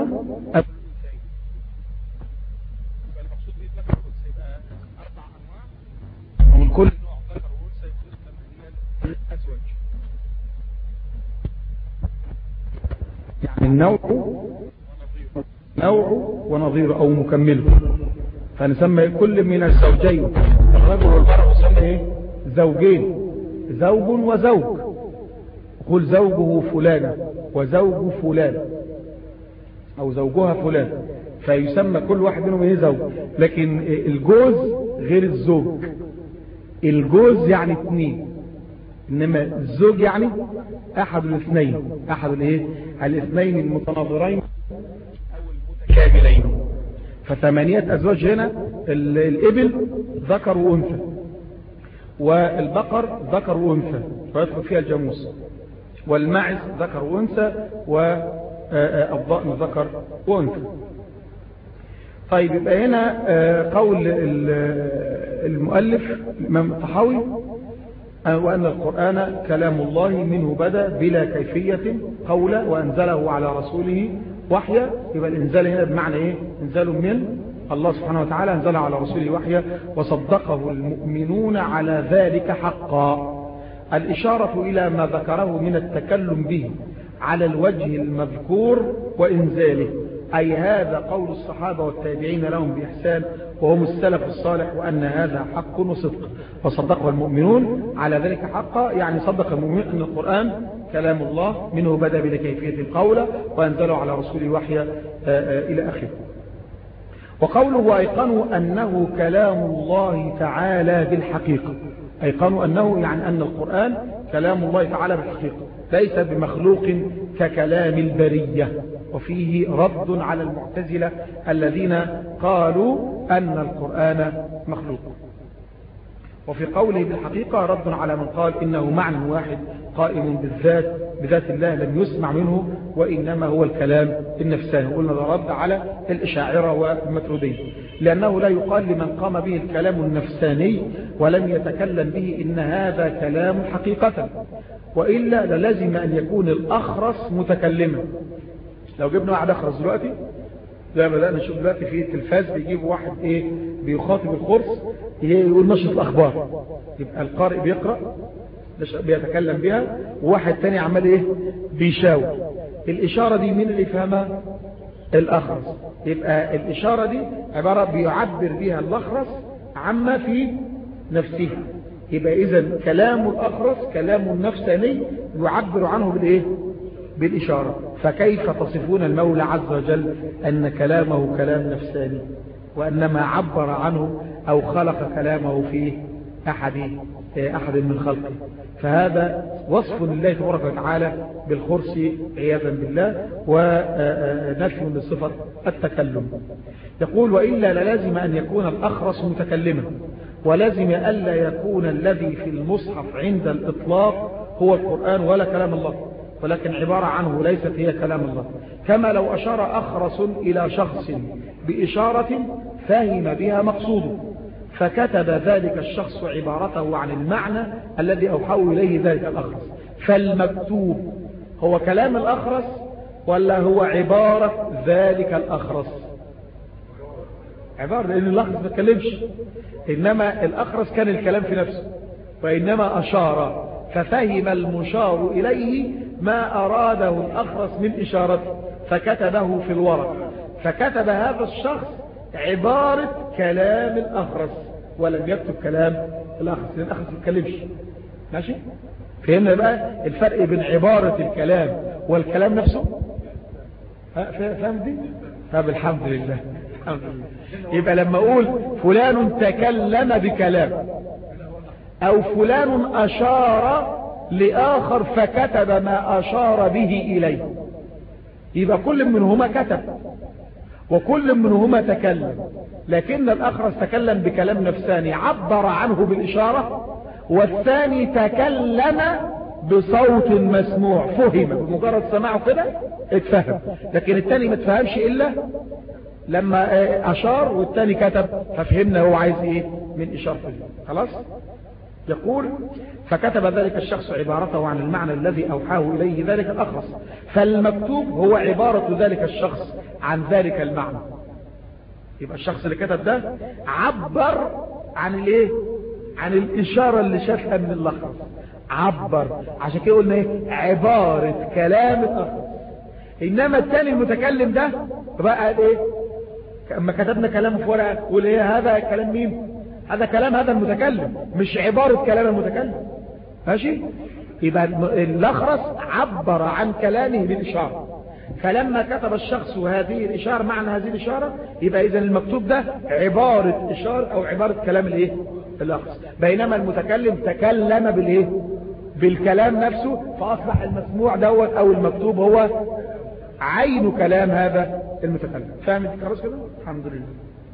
المقصود به ذكر وانثى يبقى اربع انواع ومن كل نوع ذكر وانثى يكون ثمانية ازواج يعني النوع نوع ونظير او مكمله فنسمى كل من الزوجين الرجل والمرأة يسمى ايه زوجين زوج وزوج قل زوجه فلانة وزوج فلان او زوجها فلان فيسمى كل واحد منهم ايه زوج لكن الجوز غير الزوج الجوز يعني اثنين انما الزوج يعني احد الاثنين احد الايه الاثنين المتناظرين او المتكاملين فثمانية ازواج هنا الابل ذكر وانثى والبقر ذكر وانثى ويدخل فيها الجاموس والماعز ذكر وانثى والضأن ذكر وانثى طيب يبقى هنا قول المؤلف الإمام الطحاوي وأن القرآن كلام الله منه بدأ بلا كيفية قولا وأنزله على رسوله وحيا يبقى الإنزال هنا بمعنى إيه إنزال من الله سبحانه وتعالى أنزل على رسوله وحيا وصدقه المؤمنون على ذلك حقا الإشارة إلى ما ذكره من التكلم به على الوجه المذكور وإنزاله أي هذا قول الصحابة والتابعين لهم بإحسان وهم السلف الصالح وأن هذا حق وصدق وصدقه المؤمنون على ذلك حقا يعني صدق المؤمنون أن القرآن كلام الله منه بدأ بكيفية القول وأنزله على رسوله وحيا إلى آخره وقوله أيقنوا أنه كلام الله تعالى بالحقيقة أيقنوا أنه يعني أن القرآن كلام الله تعالى بالحقيقة ليس بمخلوق ككلام البرية وفيه رد على المعتزلة الذين قالوا أن القرآن مخلوق وفي قوله بالحقيقة رد على من قال إنه معنى واحد قائم بالذات بذات الله لم يسمع منه وإنما هو الكلام النفساني قلنا ده رد على الإشاعرة والمتردين لأنه لا يقال لمن قام به الكلام النفساني ولم يتكلم به إن هذا كلام حقيقة وإلا للازم أن يكون الأخرس متكلما لو جبنا واحد أخرس دلوقتي زي ما بدأنا نشوف دلوقتي في التلفاز بيجيب واحد ايه بيخاطب الخرس يقول نشر الأخبار يبقى القارئ بيقرأ بيتكلم بها وواحد تاني عمال ايه بيشاور الإشارة دي مين اللي يفهمها الأخرس يبقى الإشارة دي عبارة بيعبر بها الأخرس عما في نفسه يبقى إذا كلام الأخرس كلام نفساني يعبر عنه بالإيه بالإشارة فكيف تصفون المولى عز وجل أن كلامه كلام نفساني وأنما عبر عنه أو خلق كلامه في أحد أحد من خلقه فهذا وصف لله تبارك وتعالى بالخرس عياذا بالله ونفي من صفة التكلم يقول وإلا للازم أن يكون الأخرس متكلما ولزم ألا يكون الذي في المصحف عند الإطلاق هو القرآن ولا كلام الله ولكن عبارة عنه ليست هي كلام الله كما لو أشار أخرس إلى شخص بإشارة فهم بها مقصوده فكتب ذلك الشخص عبارته عن المعنى الذي أوحاه إليه ذلك الأخرس فالمكتوب هو كلام الأخرس ولا هو عبارة ذلك الأخرس عبارة لأن الأخرس ما تكلمش إنما الأخرس كان الكلام في نفسه وإنما أشار ففهم المشار إليه ما أراده الأخرس من إشارته فكتبه في الورق فكتب هذا الشخص عبارة كلام الأخرس ولم يكتب كلام الأخرس لأن الأخرس ما يتكلمش ماشي فهمنا بقى الفرق بين عبارة الكلام والكلام نفسه فاهم دي طب الحمد لله الحمد لله يبقى لما اقول فلان تكلم بكلام او فلان اشار لاخر فكتب ما اشار به اليه يبقى كل منهما كتب وكل منهما تكلم لكن الاخرس تكلم بكلام نفساني عبر عنه بالاشاره والثاني تكلم بصوت مسموع فهم بمجرد سماعه كده اتفهم لكن الثاني ما تفهمش الا لما اشار والثاني كتب ففهمنا هو عايز ايه من اشارته خلاص يقول فكتب ذلك الشخص عبارته عن المعنى الذي أوحاه إليه ذلك الأخرس فالمكتوب هو عبارة ذلك الشخص عن ذلك المعنى يبقى الشخص اللي كتب ده عبر عن الايه عن الإشارة اللي شافها من الأخرس عبر عشان كده قلنا ايه عبارة كلام الأخرس إنما الثاني المتكلم ده بقى ايه اما كتبنا كلامه في ورقة قول ايه هذا كلام مين هذا كلام هذا المتكلم مش عبارة كلام المتكلم ماشي يبقى الأخرس عبر عن كلامه بالإشارة فلما كتب الشخص هذه الإشارة معنى هذه الإشارة يبقى إذا المكتوب ده عبارة إشارة أو عبارة كلام الإيه الأخرس بينما المتكلم تكلم بالإيه بالكلام نفسه فأصبح المسموع دوت أو المكتوب هو عين كلام هذا المتكلم فاهم خلاص كده الحمد لله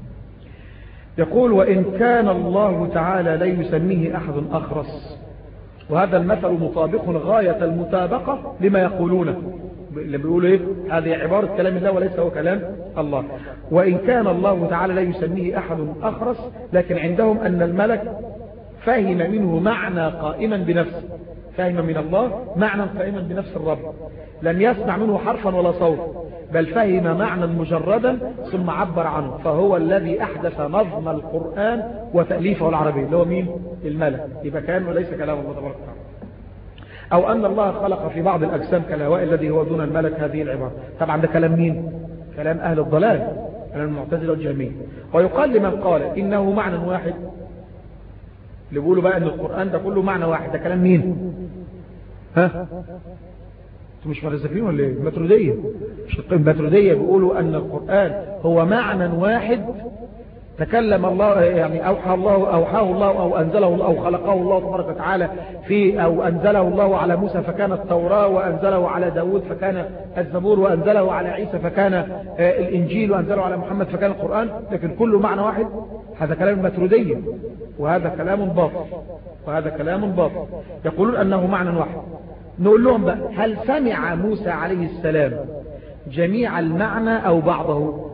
يقول وإن كان الله تعالى لا يسميه أحد أخرس وهذا المثل مطابق غاية المطابقة لما يقولونه اللي بيقولوا ايه هذه عبارة كلام الله وليس هو كلام الله وإن كان الله تعالى لا يسميه أحد أخرس لكن عندهم أن الملك فهم منه معنى قائما بنفسه فهم من الله معنى قائما بنفس الرب لم يسمع منه حرفا ولا صوت بل فهم معنى مجردا ثم عبر عنه فهو الذي أحدث نظم القرآن وتأليفه العربي اللي هو مين الملك يبقى كان ليس كلام الله تبارك وتعالى أو أن الله خلق في بعض الأجسام كالهواء الذي هو دون الملك هذه العبارة طبعا ده كلام مين كلام أهل الضلال كلام المعتزلة والجهمية ويقال لمن قال إنه معنى واحد اللي بيقولوا بقى ان القرآن ده كله معنى واحد ده كلام مين ها انتوا مش مرزقين ولا ايه المترودية مش المترودية بيقولوا ان القرآن هو معنى واحد تكلم الله يعني أوحى الله أوحاه الله أو أنزله أو خلقه الله تبارك وتعالى في أو أنزله الله على موسى فكان التوراة وأنزله على داود فكان الزبور وأنزله على عيسى فكان الإنجيل وأنزله على محمد فكان القرآن لكن كله معنى واحد هذا كلام المترودية وهذا كلام باطل وهذا كلام باطل يقولون أنه معنى واحد نقول لهم بقى هل سمع موسى عليه السلام جميع المعنى أو بعضه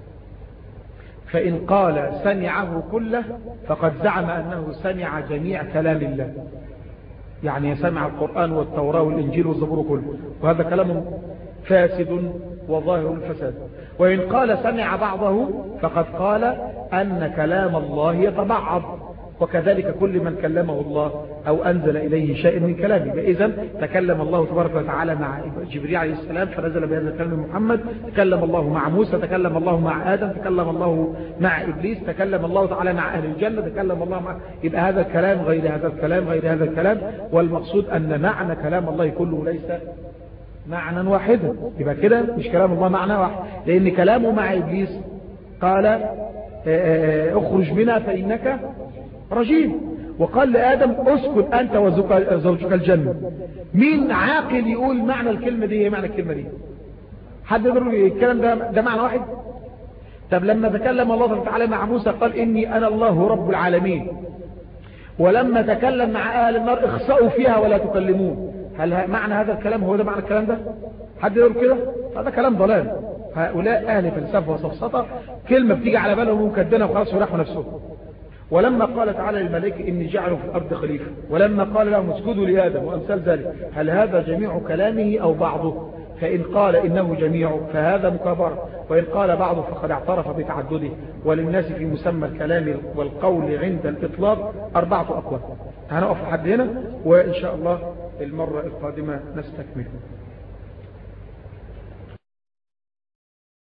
فإن قال سمعه كله فقد زعم أنه سمع جميع كلام الله يعني سمع القرآن والتوراة والإنجيل والزبور كله وهذا كلام فاسد وظاهر الفساد وإن قال سمع بعضه فقد قال أن كلام الله يتبعض وكذلك كل من كلمه الله أو أنزل إليه شيء من كلامه إذا تكلم الله تبارك وتعالى مع جبريل عليه السلام فنزل بهذا الكلام محمد تكلم الله مع موسى تكلم الله مع آدم تكلم الله مع إبليس تكلم الله تعالى مع أهل الجنة تكلم الله مع يبقى هذا الكلام غير هذا الكلام غير هذا الكلام والمقصود أن معنى كلام الله كله ليس معنى واحدا يبقى كده مش كلام الله معنى واحد لأن كلامه مع إبليس قال اخرج بنا فإنك رجيم وقال لآدم اسكن أنت وزوجك الجنة مين عاقل يقول معنى الكلمة دي ايه معنى الكلمة دي حد يقول الكلام ده, ده معنى واحد طب لما تكلم الله تعالى مع موسى قال إني أنا الله رب العالمين ولما تكلم مع أهل النار اخسأوا فيها ولا تكلمون هل معنى هذا الكلام هو ده معنى الكلام ده حد يقول كده هذا كلام ضلال هؤلاء أهل فلسفة وسفسطة كلمة بتيجي على بالهم ومكدنة وخلاص يرحوا نفسهم ولما قال تعالى للملائكة إني جعله في الأرض خليفة ولما قال لهم اسجدوا لآدم وأمثال ذلك هل هذا جميع كلامه أو بعضه فإن قال إنه جميع فهذا مكابرة وإن قال بعضه فقد اعترف بتعدده وللناس في مسمى الكلام والقول عند الإطلاق أربعة أقوال هنقف لحد هنا وإن شاء الله المرة القادمة نستكمل